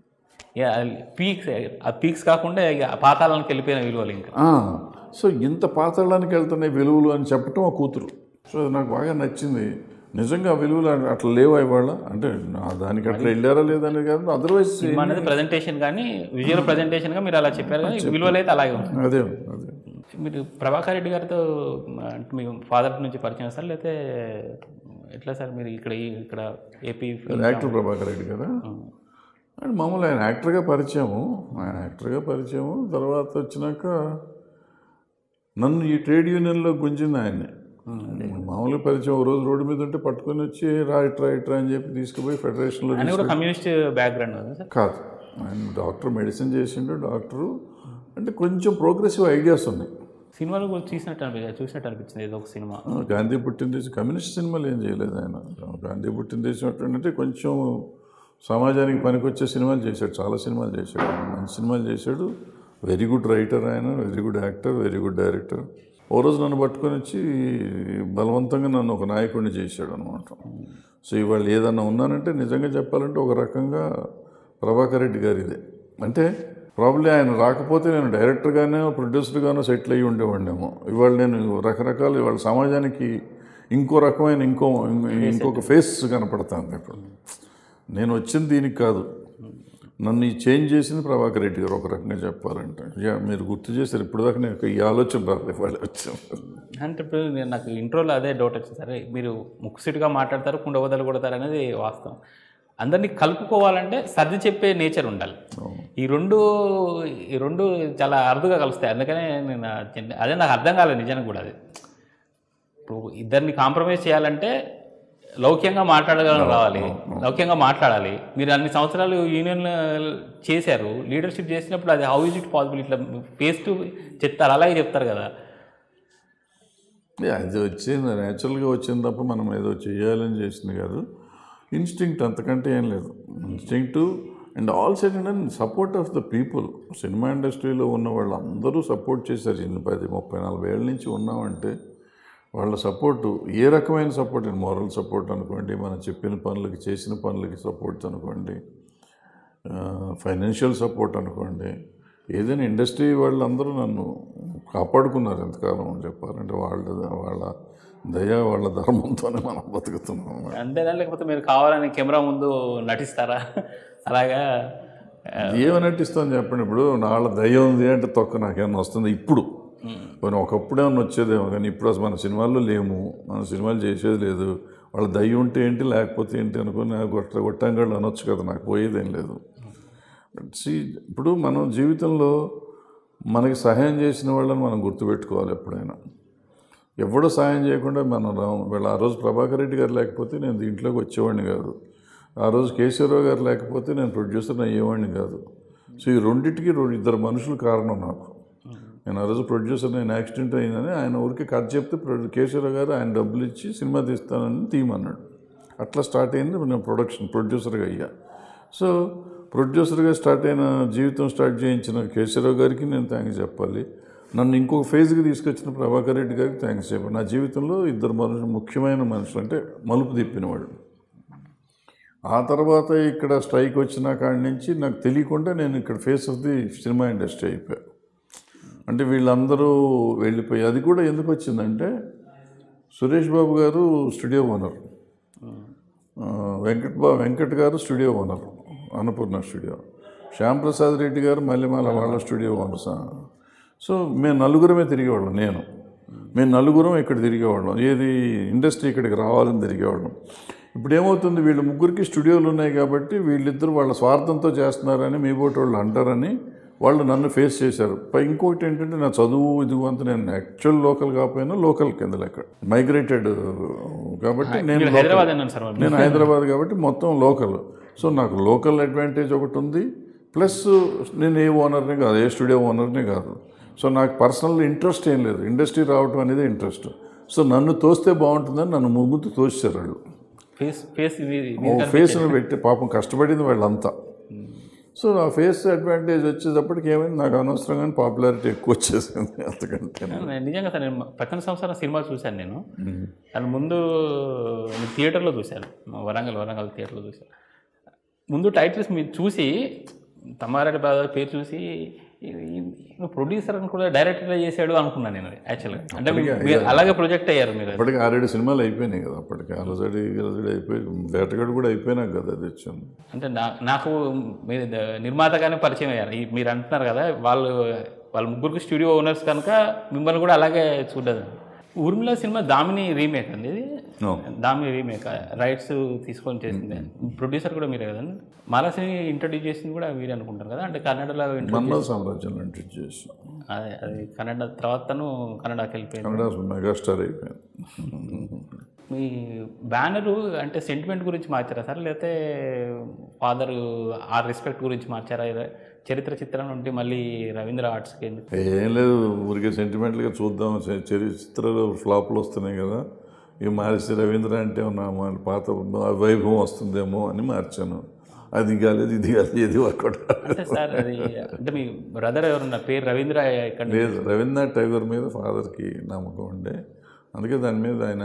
పీక్స్ ఆ పీక్స్ కాకుండా ఇక పాతాళానికి వెళ్ళిపోయిన విలువలు ఇంకా ఆ, సో ఇంత పాతాళానికి వెళ్తున్నాయి విలువలు అని చెప్పటం ఆ కూతురు సో అది నాకు బాగా నచ్చింది నిజంగా ఆ విలువలు అ- అట్లా లేవా ఇవాళ అంటే నా- దానికి అట్లా వెళ్ళారా లేదని కాదు అదర్వైజ్ సినిమా అనేది ప్రజెంటేషన్ కానీ విజువల్ ప్రజెంటేషన్గా మీరు అలా చెప్పారు కానీ విలువలు అయితే అలాగే ఉంది అదే అదే మీరు ప్రభాకర్ రెడ్డి గారితో అంటే మీ ఫాదర్ నుంచి పరిచయం సార్ లేకపోతే ఎట్లా సార్ మీరు ఇక్కడ ఈ- ఇక్కడ ఏపీ యాక్టర్ ప్రభాకర్ రెడ్డి కదా అండ్ మామూలు ఆయన యాక్టర్గా పరిచయము ఆయన యాక్టర్గా పరిచయము తర్వాత వచ్చినాక నన్ను ఈ ట్రేడ్ యూనియన్లో గుంజింది ఆయన్ని మామూలుగా పరిచయం ఒక రోజు రోడ్డు మీద ఉంటే పట్టుకొని వచ్చి రా ఇట్రా ఇట్రా అని చెప్పి తీసుకుపోయి ఫెడరేషన్లో ఆయన కూడా కమ్యూనిస్ట్ బ్యాక్గ్రౌండ్ కదా సార్ కాదు ఆయన డాక్టర్ మెడిసిన్ చేసిండు డాక్టరు అంటే కొంచెం ప్రోగ్రెసివ్ ఐడియాస్ ఉన్నాయి సినిమాలు కూడా చూసినట్టు అనిపి చూసినట్టు అనిపించింది ఏదో ఒక సినిమా ఆ, గాంధీ పుట్టినదేశం కమ్యూనిస్ట్ సినిమాలు ఏం చేయలేదు ఆయన గాంధీ పుట్టినదేశం అంటే కొంచెం సమాజానికి పనికొచ్చే సినిమాలు చేశాడు చాలా సినిమాలు చేశాడు మంచి సినిమాలు చేశాడు వెరీ గుడ్ రైటర్ ఆయన very good actor very good director ఓ రోజు నన్ను పట్టుకొని వచ్చి బలవంతంగా నన్ను ఒక నాయకుడిని చేశాడు అనమాట సో ఇవాళ ఏదన్నా ఉన్నానంటే నిజంగా చెప్పాలంటే ఒక రకంగా ప్రభాకర్ రెడ్డి గారి ఇదే అంటే ప్రాబ్లీ ఆయన రాకపోతే నేను డైరెక్టర్గానో ప్రొడ్యూసర్గానో సెటిల్ అయ్యి ఉండేవాడినేమో ఇవాళ నేను రకరకాల ఇవాళ సమాజానికి ఇంకో రకమైన ఇంకో ఇంకొక ఫేస్ కనపడుతుంది ఇప్పుడు నేను వచ్చింది దీనికి కాదు నన్ను ఈ చేంజ్ చేసింది ప్రభాకర్ రెడ్డి గారు ఒక రకంగా చెప్పాలంటే యా మీరు గుర్తు చేశారు ఇప్పుడు దాకా నేను ఈ ఆలోచన రాలేదు వాళ్ళు వచ్చాను అంటే ఇప్పుడు నేను నాకు ఇంట్రోలో అదే డౌట్ వచ్చింది సరే మీరు ముక్కుసిటిగా మాట్లాడతారు కుండవదలు కొడతారు అనేది వాస్తవం అందరినీ కలుపుకోవాలంటే సర్ది చెప్పే నేచర్ ఉండాలి ఈ రెండు ఈ రెండు చాలా అరుదుగా కలుస్తాయి అందుకనే నేను ఆ చిన్న- అదే నాకు అర్థం కాలేదు నిజానికి కూడా అది ఇప్పుడు ఇద్దరిని కాంప్రమైజ్ చేయాలంటే లౌక్యంగా మాట్లాడగలం రావాలి లౌక్యంగా మాట్లాడాలి మీరు అన్ని సంవత్సరాలు యూనియన్ చేశారు లీడర్షిప్ చేసినప్పుడు అది హౌ ఇస్ ఇట్ పాసిబుల్ ఇట్లా ఫేస్ టు చెప్తారు అలాగే చెప్తారు కదా యా, అది వచ్చింది న్యాచురల్గా వచ్చింది తప్ప మనం ఏదో చేయాలని చేసింది కాదు ఇన్స్టింక్ట్ అంతకంటే ఏం లేదు instinct and all said and support of the people cinema ఇండస్ట్రీలో ఉన్న వాళ్ళందరూ సపోర్ట్ చేశారు ఇన్ని పది ముప్పై నలభై ఏళ్ళ నుంచి ఉన్నామంటే వాళ్ళ సపోర్టు ఏ రకమైన సపోర్ట్ మోరల్ సపోర్ట్ అనుకోండి మనం చెప్పిన పనులకి చేసిన పనులకి సపోర్ట్ అనుకోండి ఫైనాన్షియల్ సపోర్ట్ అనుకోండి ఏదైనా ఇండస్ట్రీ వాళ్ళందరూ నన్ను కాపాడుకున్నారు ఎంతకాలం చెప్పాలంటే వాళ్ళ వాళ్ళ దయ వాళ్ళ ధర్మంతోనే మనం బతుకుతున్నాం అంతేనా లేకపోతే మీరు కావాలని కెమెరా ముందు నటిస్తారా అలాగా ఏమని నటిస్తాను చెప్పండి ఇప్పుడు నాళ్ళ దయ్యం ఉంది అంటే తొక్క నాకేమన్నా వస్తుంది ఇప్పుడు కొన్ని ఒకప్పుడు ఏమన్నా వచ్చేదేమో కానీ ఇప్పుడు అసలు మన సినిమాల్లో లేము మన సినిమాలు చేసేది లేదు వాళ్ళ దయ్యం ఉంటే ఏంటి లేకపోతే ఏంటి అనుకుని గొట్ట గొట్టంగాళ్ళు అనొచ్చు కదా నాకు పోయేదేం లేదు See, ఇప్పుడు మనం జీవితంలో మనకి సహాయం చేసిన వాళ్ళని మనం గుర్తుపెట్టుకోవాలి ఎప్పుడైనా ఎవడో సాయం చేయకుండా మనం రాము వీళ్ళ ఆ రోజు ప్రభాకర్ రెడ్డి గారు లేకపోతే నేను దీంట్లోకి వచ్చేవాడిని కాదు ఆ రోజు కేశవరావు గారు లేకపోతే నేను ప్రొడ్యూసర్ అయ్యేవాడిని కాదు సో ఈ రెండింటికి రెండు ఇద్దరు మనుషులు కారణం నాకు నేను ఆ రోజు ప్రొడ్యూసర్ నేను యాక్సిడెంట్ అయిందని ఆయన ఊరికి కథ చెప్తే ప్రొ- కేశవరావు గారు ఆయన డబ్బులు ఇచ్చి సినిమా తీస్తానని తీయమన్నాడు అట్లా స్టార్ట్ అయింది నేను ప్రొడక్షన్ ప్రొడ్యూసర్గా అయ్యా సో ప్రొడ్యూసర్గా స్టార్ట్ అయిన జీవితం స్టార్ట్ చేయించిన కేశవరావు గారికి నేను థ్యాంక్స్ చెప్పాలి నన్ను ఇంకొక ఫేజ్కి తీసుకొచ్చిన ప్రభాకర్ రెడ్డి గారికి థ్యాంక్స్ చెప్పాలి నా జీవితంలో ఇద్దరు మనుషులు ముఖ్యమైన మనుషులు అంటే మలుపు తిప్పినవాడు ఆ తర్వాత ఇక్కడ స్ట్రైక్ వచ్చిన కాడి నుంచి నాకు తెలియకుండా నేను ఇక్కడ face of the cinema industry అయిపోయా అంటే వీళ్ళందరూ వెళ్ళిపోయి అది కూడా ఎందుకు వచ్చిందంటే సురేష్ బాబు గారు స్టూడియో ఓనర్ ఆ, వెంకట్ బా Venkat garu studio owner Annapurna studio Shyam Prasad Reddy garu Mallemala వాళ్ళ స్టూడియో ఓనర్స్ సో మేము నలుగురమే తిరిగేవాళ్ళం నేను మేము నలుగురం ఇక్కడ తిరిగేవాళ్ళం ఏది ఇండస్ట్రీ ఇక్కడికి రావాలని తిరిగేవాళ్ళం ఇప్పుడు ఏమవుతుంది వీళ్ళ ముగ్గురికి స్టూడియోలు ఉన్నాయి కాబట్టి వీళ్ళిద్దరు వాళ్ళ స్వార్థంతో చేస్తున్నారని మీ బోటి వాళ్ళు అంటారని వాళ్ళు నన్ను ఫేస్ చేశారు పై ఇంకొకటి ఏంటంటే నా చదువు ఇదిగో అంత నేను యాక్చువల్ లోకల్ కాకపోయినా లోకల్ కింద లెక్క మైగ్రేటెడ్ కాబట్టి నేను మీరు local. హైదరాబాద్ అన్నాను సార్ నేను హైదరాబాద్ కాబట్టి మొత్తం లోకల్ సో నాకు లోకల్ అడ్వాంటేజ్ ఒకటి ఉంది ప్లస్ నేను ఏ ఓనర్ని కాదు ఏ స్టూడియో ఓనర్ని కాదు సో నాకు పర్సనల్ ఇంట్రెస్ట్ ఏం లేదు ఇండస్ట్రీ రావటం అనేది ఇంట్రెస్ట్ సో నన్ను తోస్తే బాగుంటుందని నన్ను ముందు తోస్తారు వాళ్ళు ఫేస్ ఫేస్ ఇది ఓ ఫేస్ను పెట్టి పాపం కష్టపడింది వాళ్ళంతా సో ఆ ఫేస్ అడ్వాంటేజ్ వచ్చేటప్పటికి ఏమైంది నాకు అనవసరంగా పాపులారిటీ ఎక్కువ వచ్చేసింది అంతకంటే నేను నిజంగా సార్ నేను పక్కన సంవత్సరం సినిమా చూశాను నేను దాని ముందు నేను థియేటర్లో చూశాను మా వరంగల్ వరంగల్ థియేటర్లో చూశాను ముందు టైటిల్స్ మీరు చూసి తమ్మారెడ్డి బాబు పేరు చూసి ప్రొడ్యూసర్ అని కూడా డైరెక్టర్ చేశాడు అనుకున్నాను నేను యాక్చువల్గా అంటే మీరు- మీరు అలాగే ప్రొజెక్ట్ అయ్యారు మీరు అప్పటికి ఆల్రెడీ సినిమాలు అయిపోయినాయి కదా అప్పటికి అలజడి గిలజడి అయిపోయి వేటగాడు కూడా అయిపోయినాక కదా అది వచ్చింది అంటే నా నాకు మీరు ద- నిర్మాతగానే పరిచయం అయ్యారు ఈ మీరు అంటున్నారు కదా వాళ్ళు వాళ్ళ ముగ్గురికి స్టూడియో ఓనర్స్ కనుక మిమ్మల్ని కూడా అలాగే చూడదు ఊర్మిళ సినిమా దామిని రీమేక్ అండి ఇది No. దామిని రీమేక్ రైట్స్ తీసుకొని చేసింది ప్రొడ్యూసర్ కూడా మీరే కదండి మాలాసిని ఇంట్రడ్యూస్ చేసింది కూడా మీరే అనుకుంటారు కదా అంటే కన్నడలో ఇంట్రో- మన్మథ సామ్రాజ్యం లాంటివి చేసి అదే అది కన్నడ తర్వాత తను కన్నడకి వెళ్ళిపోయింది కన్నడ మెగాస్టార్ అయిపోయింది మీ బ్యానరు అంటే సెంటిమెంట్ గురించి మార్చారా సార్ లేకపోతే ఫాదర్ ఆ రెస్పెక్ట్ గురించి మార్చారా ఇలా చరిత్ర చిత్రం నుండి మళ్ళీ రవీంద్ర ఆర్ట్స్కి ఎందుకు ఏం లేదు ఊరికే సెంటిమెంట్గా చూద్దాం చ- చరిత్రలో ఫ్లాప్లు వస్తున్నాయి కదా ఇక మార్చి రవీంద్ర అంటే ఉన్న మన పాత వైభవం వస్తుందేమో అని మార్చాను అది కాలేదు ఇది కాలేదు ఇది వర్కౌట్ అంటే సార్ అది అంటే మీ బ్రదర్ ఎవరున్న పేరు రవీంద్ర ఇక్కడ లేదు రవీంద్రనాథ్ ఠాగూర్ మీద ఫాదర్కి నమ్మకం ఉండే అందుకే దాని మీద ఆయన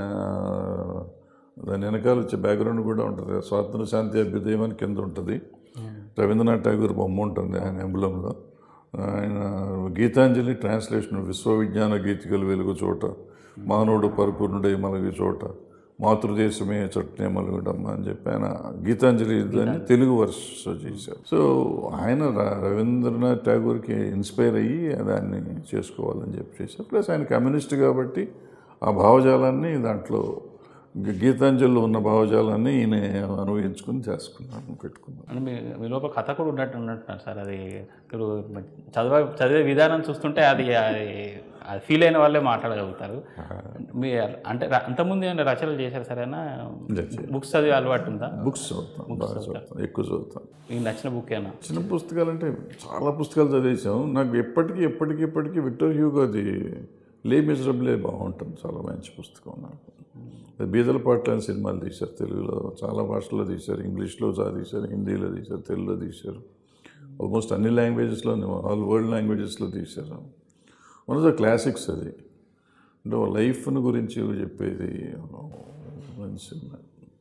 దాని వెనకాల వచ్చే బ్యాక్గ్రౌండ్ కూడా ఉంటుంది స్వాతంత్ర శాంతి అభ్యుదయం అని కింద ఉంటుంది రవీంద్రనాథ్ ఠాగూర్ బొమ్మ ఉంటుంది ఆయన ఎంబులంలో ఆయన గీతాంజలి ట్రాన్స్లేషన్ విశ్వవిజ్ఞాన గీతికలు వెలుగు చోట మానవుడు పరిపూర్ణుడై మలుగు చోట మాతృదేశమే చట్నే మలుగుడమ్మ అని చెప్పి ఆయన గీతాంజలి దాన్ని తెలుగు వర్ష చేశారు సో ఆయన ర- రవీంద్రనాథ్ ఠాగూర్కి ఇన్స్పైర్ అయ్యి దాన్ని చేసుకోవాలని చెప్పి చేశారు ప్లస్ ఆయన కమ్యూనిస్ట్ కాబట్టి ఆ భావజాలాన్ని దాంట్లో గీ- గీతాంజలిలో ఉన్న భావజాలాన్ని ఈయన అనుభవించుకుని చేసుకున్నాను పెట్టుకున్నాను అంటే మీ మీ లోపల కథ కూడా ఉన్నట్టు ఉన్నట్టున్నారు సార్ అది ఇప్పుడు చదివే చదివే విధానం చూస్తుంటే అది అది అది ఫీల్ అయిన వాళ్ళే మాట్లాడగలుగుతారు మీ అంటే ర- అంతకుముందు ఏమైనా రచనలు చేశారు సరేనా బుక్స్ చదివే అలవాటు ఉందా బుక్స్ చదువుతాను బాగా చదువుతాను ఎక్కువ చదువుతాను మీకు నచ్చిన బుక్ ఏనా చిన్న పుస్తకాలు అంటే చాలా పుస్తకాలు చదివేశాం నాకు ఎప్పటికీ ఎప్పటికీ ఎప్పటికీ విక్టర్ హ్యూగో అది లే మిజరబులే బాగుంటుంది చాలా మంచి పుస్తకం నాకు అది బీదల పాటలు అని సినిమాలు తీశారు తెలుగులో చాలా భాషల్లో తీశారు ఇంగ్లీష్లో చాలా తీశారు హిందీలో తీశారు తెలుగులో తీశారు ఆల్మోస్ట్ అన్ని లాంగ్వేజెస్లో ఆల్ వరల్డ్ లాంగ్వేజెస్లో తీశారు వన్ ఆఫ్ ద క్లాసిక్స్ అది అంటే లైఫ్ను గురించి చెప్పేది మంచి సినిమా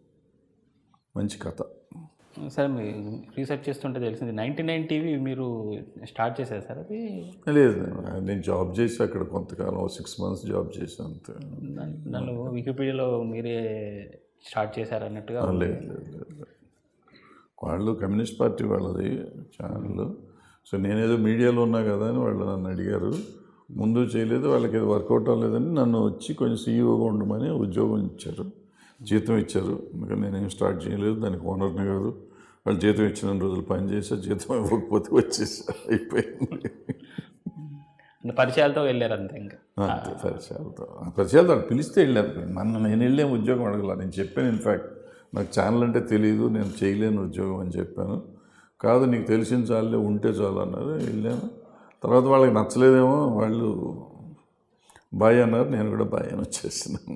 మంచి కథ సార్ మీ రీసెర్చ్ చేస్తుంటే తెలిసింది నైంటీ నైన్ టీవీ మీరు స్టార్ట్ చేశారు సార్ అది లేదు నేను జాబ్ చేసి అక్కడ కొంతకాలం సిక్స్ మంత్స్ జాబ్ చేశాను అంతే దాన్ని- దానిలో వికీపీడియాలో మీరే స్టార్ట్ చేశారు అన్నట్టుగా లేదు లేదు లేదు లేదు. వాళ్ళు కమ్యూనిస్ట్ పార్టీ వాళ్ళది ఛానల్ సో నేనేదో మీడియాలో ఉన్నా కదా అని వాళ్ళు నన్ను అడిగారు ముందు చేయలేదు వాళ్ళకి ఏదో వర్కౌట్ అవ్వలేదని నన్ను వచ్చి కొంచెం సీఈఓగా ఉండమని ఉద్యోగం ఇచ్చారు జీతం ఇచ్చారు అందుకని నేనేం స్టార్ట్ చేయలేదు దానికి ఓనర్ని కాదు వాళ్ళు జీతం ఇచ్చిన రోజులు పని చేసా జీతం ఇవ్వకపోతే వచ్చేసా అయిపోయింది అంటే పరిచయాలతో వెళ్ళారు అంతే ఇంకా అంతే పరిచయాలతో ఆ పరిచయాలతో వాళ్ళు పిలిస్తే వెళ్ళాను నన్ను నేను వెళ్ళే ఉద్యోగం అడగల నేను చెప్పాను ఇన్ఫ్యాక్ట్ నాకు ఛానల్ అంటే తెలియదు నేను చేయలేను ఉద్యోగం అని చెప్పాను కాదు నీకు తెలిసిన చాలే ఉంటే చాలు అన్నారు వెళ్ళాను తర్వాత వాళ్ళకి నచ్చలేదేమో వాళ్ళు బాయ్ అన్నారు నేను కూడా బాయ్ అని వచ్చేసినాను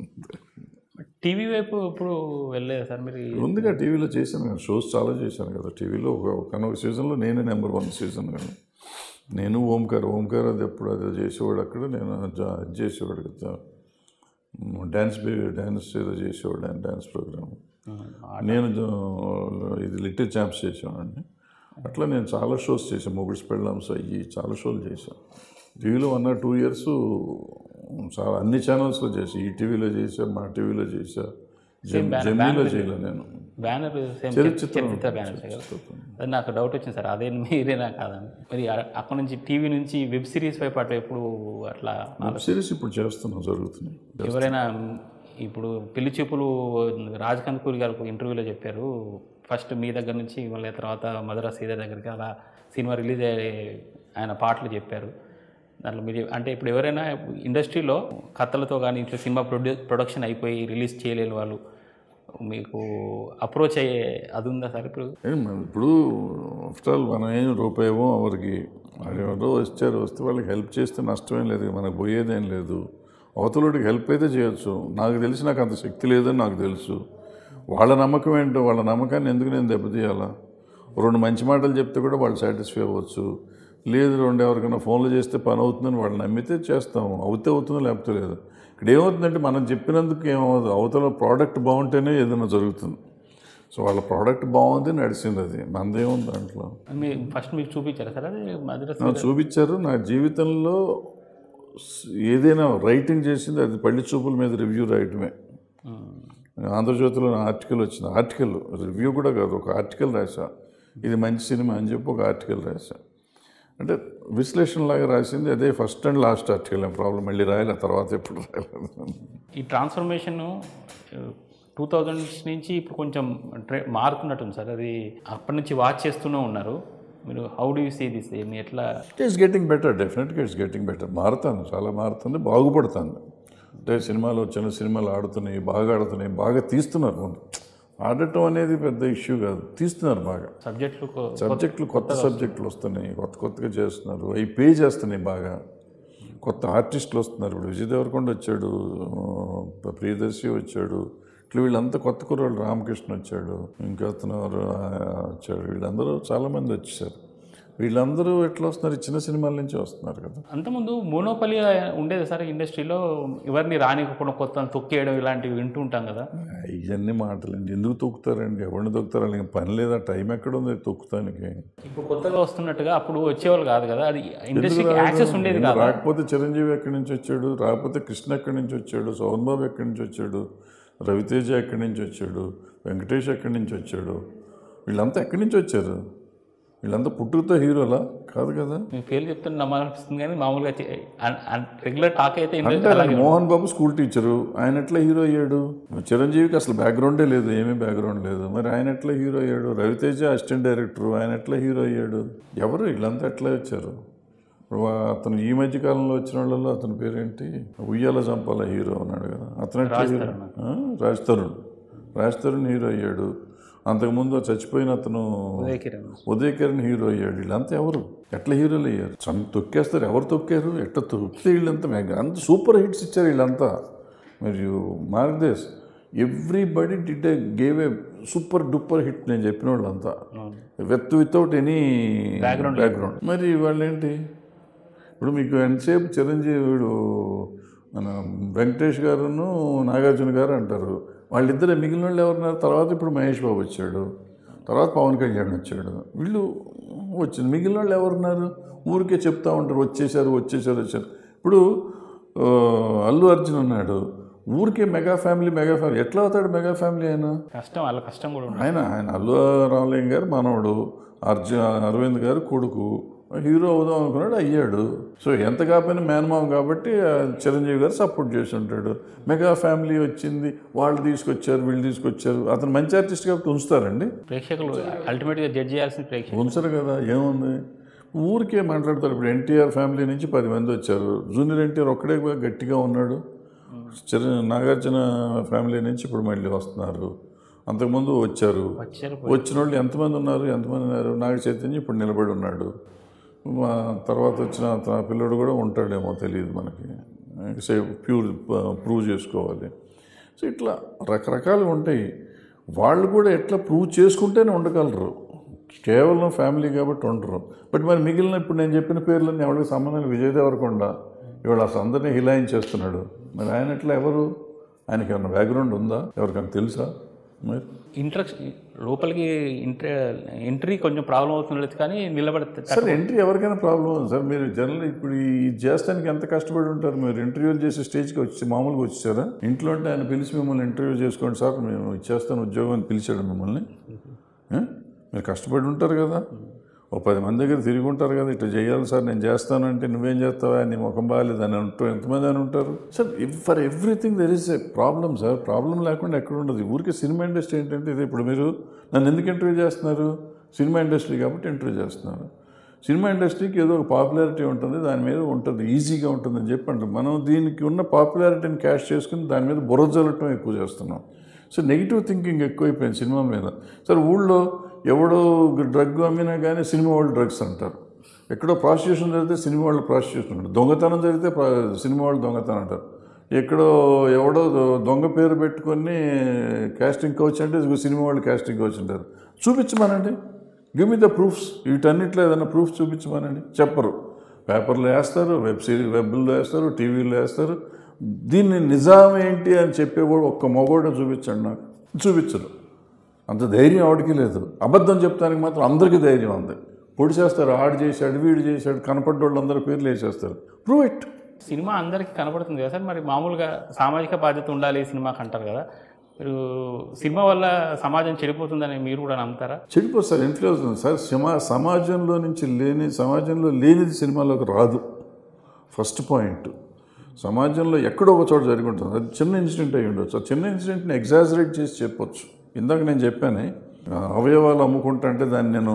టీవీ వైపు ఇప్పుడు వెళ్ళలేదు సార్ మీరు ముందుగా టీవీలో చేశాను కదా షోస్ చాలా చేశాను కదా టీవీలో ఒక ఒకనొక సీజన్లో నేనే నెంబర్ వన్ సీజన్ కదా నేను ఓంకార్ ఓంకార్ అది ఎప్పుడు అది చేసేవాడు అక్కడ నేను జా- ఇది చేసేవాడు కదా డ్యాన్స్ బేబీ డ్యాన్స్ ఏదో చేసేవాడు ఆయన డ్యాన్స్ ప్రోగ్రామ్ నేను జా- ఇది లిటిల్ ఛాంప్స్ చేసేవాడిని అట్లా నేను చాలా షోస్ చేశాను మొగుడ్స్ పెళ్ళాంస్ అయ్యి చాలా షోలు చేశాను టీవీలో వన్ ఆర్ టూ ఇయర్స్ చాలా అన్ని ఛానల్స్లో చేసి ఈ టీవీలో చేశా మా టీవీలో చేశా జెమ్ జెమ్నీలో చేయలే నేను బ్యానర్ సేమ్ చరిత్ర చరిత్ర బ్యానర్ అది నాకు డౌట్ వచ్చింది సార్ అదే మీరేనా కాదని మరి అ- అక్కడ నుంచి టీవీ నుంచి వెబ్ సిరీస్ వైపు అటు ఎప్పుడు అట్లా వెబ్ సిరీస్ ఇప్పుడు చేస్తున్నాం జరుగుతున్నాయి ఎవరైనా ఇప్పుడు పెళ్లి చూపులు రాజ్ కందుకూరి గారు ఇంటర్వ్యూలో చెప్పారు ఫస్ట్ మీ దగ్గర నుంచి మళ్ళీ తర్వాత మధుర శ్రీధర్ దగ్గరికి అలా సినిమా రిలీజ్ అయ్యే ఆయన పాటలు చెప్పారు దాంట్లో మీరు అంటే ఇప్పుడు ఎవరైనా ఇండస్ట్రీలో కథలతో కానీ ఇట్లా సినిమా ప్రొడ్యూ ప్రొడక్షన్ అయిపోయి రిలీజ్ చేయలేని వాళ్ళు మీకు అప్రోచ్ అయ్యే అది ఉందా సార్ ఇప్పుడు ఏం మరి ఇప్పుడు ఆఫ్టర్ ఆల్ మనం ఏం రూపాయేమో ఎవరికి ఎవరో వచ్చారు వస్తే వాళ్ళకి హెల్ప్ చేస్తే నష్టమేం లేదు మనకు పోయేదేం లేదు అవతలకి హెల్ప్ అయితే చేయొచ్చు నాకు తెలిసి నాకు అంత శక్తి లేదని నాకు తెలుసు వాళ్ళ నమ్మకం ఏంటో వాళ్ళ నమ్మకాన్ని ఎందుకు నేను దెబ్బతీయాలా రెండు మంచి మాటలు చెప్తే కూడా వాళ్ళు సాటిస్ఫై అవ్వచ్చు లేదు రెండు ఎవరికైనా ఫోన్లు చేస్తే పని అవుతుందని వాళ్ళు నమ్మితే చేస్తాము అవుతే అవుతుందో లేకపోతే లేదు ఇక్కడ ఏమవుతుందంటే మనం చెప్పినందుకు ఏమవుతుంది అవతల ప్రోడక్ట్ బాగుంటేనే ఏదైనా జరుగుతుంది సో వాళ్ళ ప్రోడక్ట్ బాగుంది నడిచింది అది మనదేముంది దాంట్లో మీ ఫస్ట్ మీకు చూపించారా సార్ అది మధుర నాకు చూపించారు నా జీవితంలో స్- ఏదైనా రైటింగ్ చేసింది అది పళ్ళి చూపుల మీద రివ్యూ రాయటమే ఆంధ్రజ్యోతిలో నా ఆర్టికల్ వచ్చింది ఆర్టికల్ రివ్యూ కూడా కాదు ఒక ఆర్టికల్ రాసా ఇది మంచి సినిమా అని చెప్పి ఒక ఆర్టికల్ రాసా అంటే విశ్లేషణలాగా రాసింది అదే ఫస్ట్ అండ్ లాస్ట్ ఆర్టికల్ ఏం ప్రాబ్లం మళ్ళీ రాయాలి ఆ తర్వాత ఎప్పుడు రాయలేదు ఈ ట్రాన్స్ఫర్మేషన్ టూ థౌజండ్స్ నుంచి ఇప్పుడు కొంచెం ట్రే మారుతున్నట్టుంది సార్ అది అప్పటి నుంచి వాచ్ చేస్తూనే ఉన్నారు మీరు how do you see this మీ ఎట్లా ఇట్స్ గెటింగ్ బెటర్ డెఫినెట్గా ఇట్స్ గెటింగ్ బెటర్ మారుతాను చాలా మారుతుంది బాగుపడుతాను అంటే సినిమాలు చిన్న సినిమాలు ఆడుతున్నాయి బాగా ఆడుతున్నాయి బాగా తీస్తున్నారు ముందు ఆడటం అనేది పెద్ద ఇష్యూ కాదు తీస్తున్నారు బాగా సబ్జెక్టులు కొ- సబ్జెక్టులు కొత్త సబ్జెక్టులు వస్తున్నాయి కొత్త కొత్తగా చేస్తున్నారు అవి పే చేస్తున్నాయి బాగా కొత్త ఆర్టిస్టులు వస్తున్నారు ఇప్పుడు విజయ్ దేవరకొండ వచ్చాడు ఆ, ప్రియదర్శి వచ్చాడు ఇట్లా వీళ్ళంతా కొత్త కుర్రాళ్ళు రామకృష్ణ వచ్చాడు ఇంకా అతను ఎవరు, ఆ, వచ్చాడు వీళ్ళందరూ చాలామంది వచ్చేసారు వీళ్ళందరూ ఎట్లా వస్తున్నారు ఈ చిన్న సినిమాల నుంచి వస్తున్నారు కదా అంతకుముందు మోనోపలి ఉండేది సార్ ఇండస్ట్రీలో ఎవరిని రానివ్వకుండా కొత్త తొక్కేయడం ఇలాంటివి వింటూ ఉంటాం కదా ఇవన్నీ మాటలండి ఎందుకు తొక్కుతారండి ఎవరిని తొక్కుతారు వాళ్ళకి పని లేదా టైం ఎక్కడ ఉంది తొక్కుతానికి ఇప్పుడు కొత్తగా వస్తున్నట్టుగా అప్పుడు వచ్చేవాళ్ళు కాదు కదా అది ఇండస్ట్రీకి యాక్సెస్ ఉండేది కాదు రాకపోతే చిరంజీవి ఎక్కడి నుంచి వచ్చాడు రాకపోతే కృష్ణ ఎక్కడి నుంచి వచ్చాడు సోహన్ బాబు ఎక్కడి నుంచి వచ్చాడు రవితేజ ఎక్కడి నుంచి వచ్చాడు వెంకటేష్ ఎక్కడి నుంచి వచ్చాడు వీళ్ళంతా ఎక్కడి నుంచి వచ్చారు వీళ్ళంతా పుట్టుకతో హీరోలా కాదు కదా మీ పేరు చెప్తుంటే నమ్మాలనిపిస్తుంది కానీ మామూలుగా రెగ్యులర్ టాక్ అయితే ఇండస్ట్రీ అంటారు మోహన్ బాబు స్కూల్ టీచరు ఆయన ఎట్లా హీరో అయ్యాడు చిరంజీవికి అసలు బ్యాక్గ్రౌండే లేదు ఏమీ బ్యాక్గ్రౌండ్ లేదు మరి ఆయన ఎట్లా హీరో అయ్యాడు రవితేజ అసిస్టెంట్ డైరెక్టర్ ఆయన ఎట్లా హీరో అయ్యాడు ఎవరు వీళ్ళంతా ఎట్లా వచ్చారు ఇప్పుడు వా- అతను ఈ మధ్య కాలంలో వచ్చిన వాళ్ళలో అతని పేరేంటి ఉయ్యాల చంపాల హీరో ఉన్నాడు కదా అతను ఎట్లా హీరో ఆ? రాజ్ తరుణ్ రాజ్ తరుణ్ హీరో అయ్యాడు అంతకుముందు చచ్చిపోయిన అతను ఉదయ్ కిరణ్ ఉదయ్ కిరణ్ హీరో అయ్యాడు వీళ్ళంతా ఎవరు ఎట్లా హీరోలు అయ్యారు చం తొక్కేస్తారు ఎవరు తొక్కారు ఎట్లా తొక్కితే వీళ్ళంతా మెగా అంత సూపర్ హిట్స్ ఇచ్చారు వీళ్ళంతా మరియు మార్గదేశ్ everybody did a gave a super duper hit నేను చెప్పిన వాళ్ళంతా with without any Background background మరి వాళ్ళేంటి ఇప్పుడు మీకు ఎంతసేపు చిరంజీవుడు మన వెంకటేష్ గారును నాగార్జున గారు అంటారు వాళ్ళిద్దరే మిగిలిన వాళ్ళు ఎవరున్నారు తర్వాత ఇప్పుడు మహేష్ బాబు వచ్చాడు తర్వాత పవన్ కళ్యాణ్ వచ్చాడు వీళ్ళు వచ్చింది మిగిలిన వాళ్ళు ఎవరున్నారు ఊరికే చెప్తా ఉంటారు వచ్చేసారు వచ్చేసారు వచ్చారు ఇప్పుడు ఆ, అల్లు అర్జున్ ఉన్నాడు ఊరికే మెగా ఫ్యామిలీ మెగా ఫ్యామిలీ ఎట్లా అవుతాడు మెగా ఫ్యామిలీ అయినా కష్టం వాళ్ళ కష్టం కూడా ఉంటుంది ఆయన ఆయన అల్లు రామలింగ గారు మనవడు అర్జున్ అరవింద్ గారు కొడుకు హీరో అవుదాం అనుకున్నాడు అయ్యాడు సో ఎంత కాకపోయినా మేనమామ కాబట్టి ఆ చిరంజీవి గారు సపోర్ట్ చేసి ఉంటాడు మెగా ఫ్యామిలీ వచ్చింది వాళ్ళు తీసుకొచ్చారు వీళ్ళు తీసుకొచ్చారు అతను మంచి ఆర్టిస్ట్ కాబట్టి ఉంచుతారండి ప్రేక్షకులు అల్టిమేట్గా జడ్జ్ చేయాల్సిన ప్రేక్షకులు ఉంచరు కదా ఏముంది ఊరికే మాట్లాడతారు ఇప్పుడు ఎన్టీఆర్ ఫ్యామిలీ నుంచి పది మంది వచ్చారు జూనియర్ ఎన్టీఆర్ ఒక్కడే గట్టిగా ఉన్నాడు చిర నాగార్జున ఫ్యామిలీ నుంచి ఇప్పుడు మళ్ళీ వస్తున్నారు అంతకుముందు వచ్చారు వచ్చారు వచ్చిన వాళ్ళు ఎంతమంది ఉన్నారు ఎంతమంది ఉన్నారు నాగ చైతన్య ఇప్పుడు నిలబడి ఉన్నాడు మా తర్వాత వచ్చిన తన పిల్లడు కూడా ఉంటాడేమో తెలియదు మనకి సే ప్యూర్ ప్రూవ్ చేసుకోవాలి సో ఇట్లా రకరకాలు ఉంటాయి వాళ్ళు కూడా ఎట్లా ప్రూవ్ చేసుకుంటేనే ఉండగలరు కేవలం ఫ్యామిలీ కాబట్టి ఉండరు బట్ మరి మిగిలిన ఇప్పుడు నేను చెప్పిన పేర్లన్నీ ఎవరికి సంబంధం లేదు. విజయ్ దేవరకొండ ఇవాళ అసలు అందరినీ హిలాయించేస్తున్నాడు మరి ఆయన ఎట్లా ఎవరు ఆయనకి ఏమైనా బ్యాక్గ్రౌండ్ ఉందా ఎవరికైనా తెలుసా మరి ఇంట్రక్షన్ లోపలికి ఎంట్రీ ఎంట్రీ కొంచెం ప్రాబ్లం అవుతున్నది కానీ నిలబడితే సార్ ఎంట్రీ ఎవరికైనా ప్రాబ్లం ఉంది సార్ మీరు జనరల్ ఇప్పుడు ఈ చేస్తానికి ఎంత కష్టపడి ఉంటారు మీరు ఇంటర్వ్యూలు చేసే స్టేజ్కి వచ్చి మామూలుగా వచ్చారా ఇంట్లో అంటే ఆయన పిలిచి మిమ్మల్ని ఇంటర్వ్యూ చేసుకోండి సార్ మేము ఇచ్చేస్తాను ఉద్యోగం అని పిలిచాడు మిమ్మల్ని ఏ? మీరు కష్టపడి ఉంటారు కదా ఓ పది మంది దగ్గర తిరిగి ఉంటారు కదా ఇట్లా చేయాలి సార్ నేను చేస్తాను అంటే నువ్వేం చేస్తావా నీ ముఖం బాగాలేదు అని అంటూ ఎంతమంది అని ఉంటారు sir for everything there is a problem sir problem లేకుండా ఎక్కడ ఉండదు ఊరికే సినిమా ఇండస్ట్రీ ఏంటంటే ఇది ఇప్పుడు మీరు నన్ను ఎందుకు ఇంటర్వ్యూ చేస్తున్నారు సినిమా ఇండస్ట్రీ కాబట్టి ఇంటర్వ్యూ చేస్తున్నారు సినిమా ఇండస్ట్రీకి ఏదో ఒక పాపులారిటీ ఉంటుంది దాని మీద ఉంటుంది ఈజీగా ఉంటుందని చెప్పండి మనం దీనికి ఉన్న పాపులారిటీని క్యాష్ చేసుకుని దాని మీద బుర్ర జల్లటం ఎక్కువ చేస్తున్నాం సో నెగిటివ్ థింకింగ్ ఎక్కువైపోయింది సినిమా మీద సార్ ఊళ్ళో ఎవడో డ్రగ్ అమ్మినా కానీ సినిమా వాళ్ళు డ్రగ్స్ అంటారు ఎక్కడో ప్రాస్టిట్యూషన్ జరిగితే సినిమా వాళ్ళు ప్రాస్టిట్యూషన్ అంటారు దొంగతనం జరిగితే ప్రా- సినిమా వాళ్ళు దొంగతనం అంటారు ఎక్కడో ఎవడో దొ- దొంగ పేరు పెట్టుకొని కాస్టింగ్ కోచ్ అంటే ఇదిగో సినిమా వాళ్ళు కాస్టింగ్ కోచ్ అంటారు చూపించమనండి గివ్ మీ ద ప్రూఫ్స్ వీటన్నిటిలో ఏదైనా ప్రూఫ్ చూపించమనండి చెప్పరు పేపర్లో వేస్తారు వెబ్ సిరీస్ వెబ్లో వేస్తారు టీవీలో వేస్తారు దీన్ని నిజాం ఏంటి అని చెప్పేవాడు ఒక్క మగోడ చూపించండి నాకు చూపించరు అంత ధైర్యం ఆవిడకి లేదు అబద్ధం చెప్తానికి మాత్రం అందరికీ ధైర్యం ఉంది పొడి చేస్తారు ఆడు చేశాడు వీడు చేశాడు కనపడ్డోళ్ళు అందరి పేర్లు వేసేస్తారు ప్రూవ్ ఇట్ సినిమా అందరికీ కనపడుతుంది కదా సార్ మరి మామూలుగా సామాజిక బాధ్యత ఉండాలి సినిమాకి అంటారు కదా మీరు సినిమా వల్ల సమాజం చెడిపోతుందని మీరు కూడా నమ్ముతారా చెడిపోతారు ఇన్ఫ్లుయెన్స్ ఉంది సార్ సమా సమాజంలో నుంచి లేని సమాజంలో లేనిది సినిమాలోకి రాదు ఫస్ట్ పాయింట్ సమాజంలో ఎక్కడో ఒక చోట జరిగి ఉంటుంది అది చిన్న ఇన్సిడెంట్ అయి ఉండొచ్చు ఆ చిన్న ఇన్సిడెంట్ని ఎగ్జాజరేట్ చేసి చెప్పొచ్చు ఇందాక నేను చెప్పాను అవయవాలు అమ్ముకుంటా అంటే దాన్ని నేను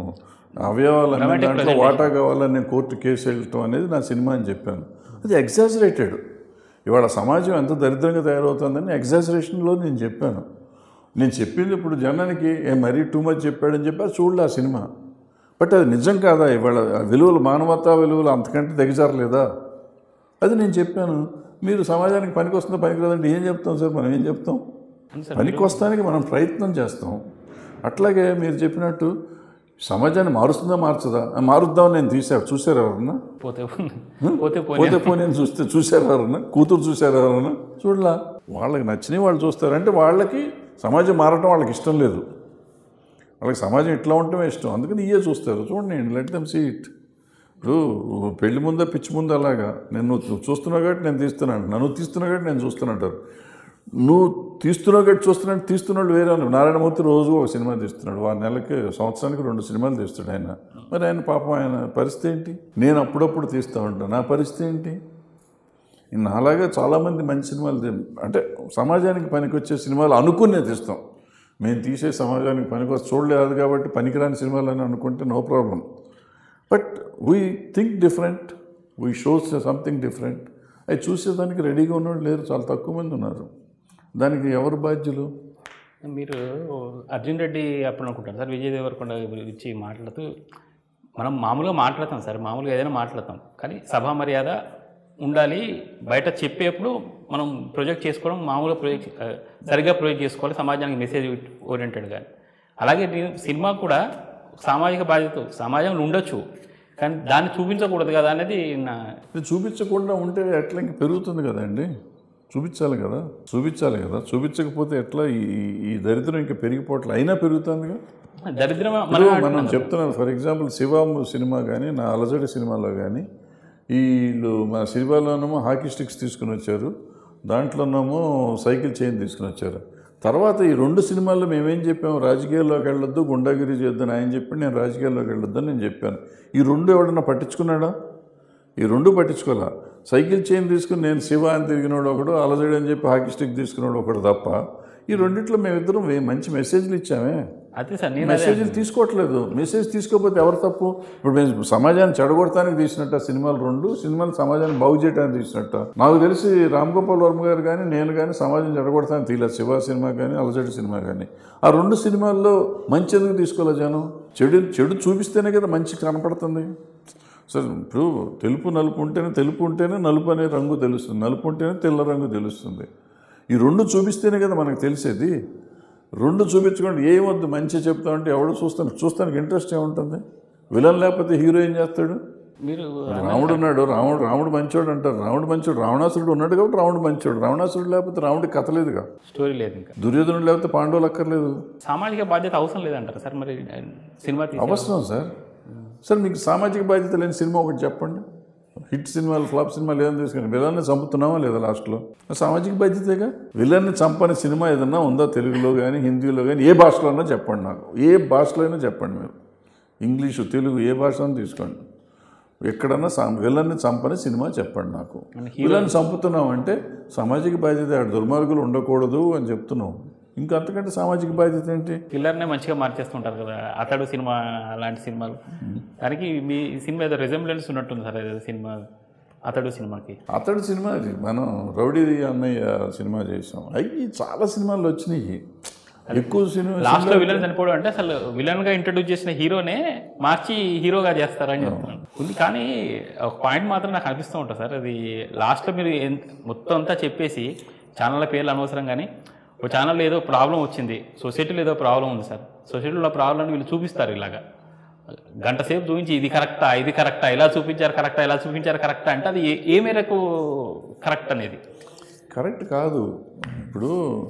అవయవాలు అమ్మిన దాంట్లో వాటా కావాలని నేను కోర్టు కేసు వెళ్ళటం అనేది నా సినిమా అని చెప్పాను అది ఎగ్జాజరేటెడ్ ఇవాళ సమాజం ఎంత దరిద్రంగా తయారవుతుందని ఎగ్జాజరేషన్లో నేను చెప్పాను నేను చెప్పింది ఇప్పుడు జనానికి ఏ మరీ టూ మచ్ చెప్పాడని చెప్పి అది చూడలే ఆ సినిమా బట్ అది నిజం కాదా ఇవాళ ఆ విలువలు మానవతా విలువలు అంతకంటే దిగజారలేదా అది నేను చెప్పాను మీరు సమాజానికి పనికి వస్తుందో పనికి రాదంటే ఏం చెప్తాం సార్ మనం ఏం చెప్తాం అవును సార్ పనికి వస్తానికి మనం ప్రయత్నం చేస్తాం అట్లాగే మీరు చెప్పినట్టు సమాజాన్ని మారుస్తుందా మార్చదా ఆ, మారుద్దామని నేను తీశారు చూసారు ఎవరన్నా పోతే పోతే పోనీ పోతే పోనీ అని చూస్తే చూసారు ఎవరన్నా కూతురు చూసారు ఎవరన్నా చూడలా వాళ్ళకి నచ్చినవి వాళ్ళు చూస్తారంటే వాళ్ళకి సమాజం మారటం వాళ్ళకి ఇష్టం లేదు వాళ్ళకి సమాజం ఇట్లా ఉండటమే ఇష్టం అందుకని ఇయే చూస్తారు చూడండి లెట్ దమ్ సీ ఇట్ ఇప్పుడు పెళ్లి ముందా పిచ్చి ముందు అలాగా నేను నువ్వు చూస్తున్నావు కాబట్టి నేను తీస్తున్నాను నన్ను తీస్తున్నావు కాబట్టి నేను చూస్తున్నట్టారు నువ్వు తీస్తున్నావు కాబట్టి చూస్తున్నాడు తీస్తున్నాడు వేరే వాళ్ళు. నారాయణమూర్తి రోజు ఒక సినిమా తీస్తున్నాడు వారి నెలకి సంవత్సరానికి రెండు సినిమాలు తీస్తాడు ఆయన మరి ఆయన పాపం ఆయన పరిస్థితి ఏంటి నేను అప్పుడప్పుడు తీస్తూ ఉంటాను నా పరిస్థితి ఏంటి నాలాగా చాలామంది మంచి సినిమాలు తీ- అంటే సమాజానికి పనికొచ్చే సినిమాలు అనుకునే తీస్తాం మేము తీసే సమాజానికి పనికి చూడలేదు కాబట్టి పనికిరాని సినిమాలు అని అనుకుంటే no problem but we think different we shows something different అవి చూసేదానికి రెడీగా ఉన్నవాళ్ళు లేరు చాలా తక్కువ మంది ఉన్నారు దానికి ఎవరు బాధ్యులు మీరు అర్జున్ రెడ్డి అప్పుడు అనుకుంటారు సార్ విజయ్ దేవరకొండ గురించి మాట్లాడుతూ మనం మామూలుగా మాట్లాడతాం సార్ మామూలుగా ఏదైనా మాట్లాడతాం కానీ సభా మర్యాద ఉండాలి బయట చెప్పేప్పుడు మనం ప్రొజెక్ట్ చేసుకోవడం మామూలుగా ప్రొజెక్ట్ ఆ, సరిగ్గా ప్రొజెక్ట్ చేసుకోవాలి సమాజానికి మెసేజ్ ఓరియంటెడ్ కానీ అలాగే నేను సినిమా కూడా సామాజిక బాధ్యత సమాజంలో ఉండొచ్చు కానీ దాన్ని చూపించకూడదు కదా అనేది నా ఇది చూపించకుండా ఉంటే ఎట్లా ఇంక పెరుగుతుంది కదండి చూపించాలి కదా చూపించాలి కదా చూపించకపోతే ఎట్లా ఈ ఈ దరిద్రం ఇంకా పెరిగిపోవట్లే అయినా పెరుగుతుందిగా దరిద్రం ఇప్పుడు మనం మనం చెప్తున్నాం ఫర్ ఎగ్జాంపుల్ శివం సినిమా కానీ నా అలజడి సినిమాలో కానీ వీళ్ళు మన సినిమాలోనేమో హాకీ స్టిక్స్ తీసుకుని వచ్చారు దాంట్లోనేమో సైకిల్ చైన్ తీసుకుని వచ్చారు తర్వాత ఈ రెండు సినిమాల్లో మేమేం చెప్పాము రాజకీయాల్లోకి వెళ్ళొద్దు గుండాగిరి చేద్దని ఆయన చెప్పి నేను రాజకీయాల్లోకి వెళ్ళొద్దని నేను చెప్పాను ఈ రెండు ఎవడన్నా పట్టించుకున్నాడా ఈ రెండు పట్టించుకోవాలా సైకిల్ చైన్ తీసుకుని నేను శివ అని తిరిగినోడు ఒకడు అలజడి అని చెప్పి హాకీ స్టిక్ తీసుకున్నాడు ఒకడు తప్ప ఈ రెండిట్లో మేమిద్దరం వే- మంచి మెసేజ్లు ఇచ్చామే అదే సార్ నేను అదే మెసేజ్లు తీసుకోవట్లేదు మెసేజ్ తీసుకోకపోతే ఎవరు తప్పు ఇప్పుడు మేము సమాజాన్ని చెడగొడటానికి తీసినట్ట సినిమాలు రెండు సినిమాలు సమాజాన్ని బాగు చేయడానికి తీసినట్ట నాకు తెలిసి రామ్ గోపాల్ వర్మ గారు కానీ నేను కానీ సమాజం చెడగొడతానికి తీయలేదు శివ సినిమా కానీ అలజడి సినిమా కానీ ఆ రెండు సినిమాల్లో మంచి ఎందుకు తీసుకోలేదు జనం చెడు చెడు చూపిస్తేనే కదా మంచి కనపడుతుంది సరే ఇప్పుడు తెలుపు నలుపు ఉంటేనే తెలుపు ఉంటేనే నలుపు అనే రంగు తెలుస్తుంది నలుపు ఉంటేనే తెల్ల రంగు తెలుస్తుంది ఈ రెండు చూపిస్తేనే కదా మనకు తెలిసేది రెండు చూపించుకోండి ఏమొద్దు మంచి చెప్తామంటే ఎవడు చూస్తాను చూస్తానికి ఇంట్రెస్ట్ ఏముంటుంది విలన్ లేకపోతే హీరో ఏం చేస్తాడు మీరు రాముడు ఉన్నాడు రాముడు రాముడు మంచోడు అంటారు రాముడు మంచోడు రావణాసురుడు ఉన్నాడు కాబట్టి రాముడు మంచోడు రావణాసురుడు లేకపోతే రాముడి కథ లేదుగా స్టోరీ లేదు ఇంకా దుర్యోధనుడు లేకపోతే పాండవులు అక్కర్లేదు సామాజిక బాధ్యత అవసరం లేదంటారు సార్ మరి సినిమా తీసి అవసరం సార్ సార్ మీకు సామాజిక బాధ్యత లేని సినిమా ఒకటి చెప్పండి హిట్ సినిమాలు ఫ్లాప్ సినిమాలు ఏదైనా తీసుకుని విలన్ని చంపుతున్నామా లేదా లాస్ట్లో సామాజిక బాధ్యతేగా విలన్ని చంపని సినిమా ఏదన్నా ఉందా తెలుగులో కానీ హిందీలో కానీ ఏ భాషలో అయినా చెప్పండి నాకు ఏ భాషలో అయినా చెప్పండి మీరు ఇంగ్లీషు తెలుగు ఏ భాష అయినా తీసుకోండి ఎక్కడన్నా సా విలన్ని చంపని సినిమా చెప్పండి నాకు విలన్ని చంపుతున్నాం అంటే సామాజిక బాధ్యత ఆడ దుర్మార్గులు ఉండకూడదు అని చెప్తున్నాం ఇంకా అంతకంటే సామాజిక బాధ్యత ఏంటి కిల్లర్నే మంచిగా మార్చేస్తుంటారు కదా అతడు సినిమా అలాంటి సినిమాలు దానికి మీ సినిమా ఏదో రిజంబ్లెన్స్ ఉన్నట్టుంది సార్ ఏదో సినిమా అతడు సినిమాకి అతడు సినిమా అది మనం రౌడీ అన్నయ్య సినిమా చేసాం అవి చాలా సినిమాలు వచ్చినాయి ఎక్కువ సినిమా లాస్ట్ లో విలన్ చనిపోవడం అంటే అసలు విలన్ గా ఇంట్రడ్యూస్ చేసిన హీరోనే మార్చి హీరోగా చేస్తారని చెప్తున్నాను ఉంది కానీ ఒక పాయింట్ మాత్రం నాకు అనిపిస్తూ ఉంటుంది సార్ అది లాస్ట్ లో మీరు ఎన్- మొత్తం అంతా చెప్పేసి ఛానళ్ళ పేర్లు అనవసరం కానీ ఒక ఛానల్లో ఏదో ప్రాబ్లం వచ్చింది సొసైటీలో ఏదో ప్రాబ్లం ఉంది సార్ సొసైటీలో ప్రాబ్లం వీళ్ళు చూపిస్తారు ఇలాగా గంట సేపు చూపించి ఇది కరెక్టా ఇది కరెక్టా ఇలా చూపించారు కరెక్టా ఇలా చూపించారు కరెక్టా అంటే అది ఏ- ఏ మేరకు కరెక్ట్ అనేది కరెక్ట్ కాదు ఇప్పుడు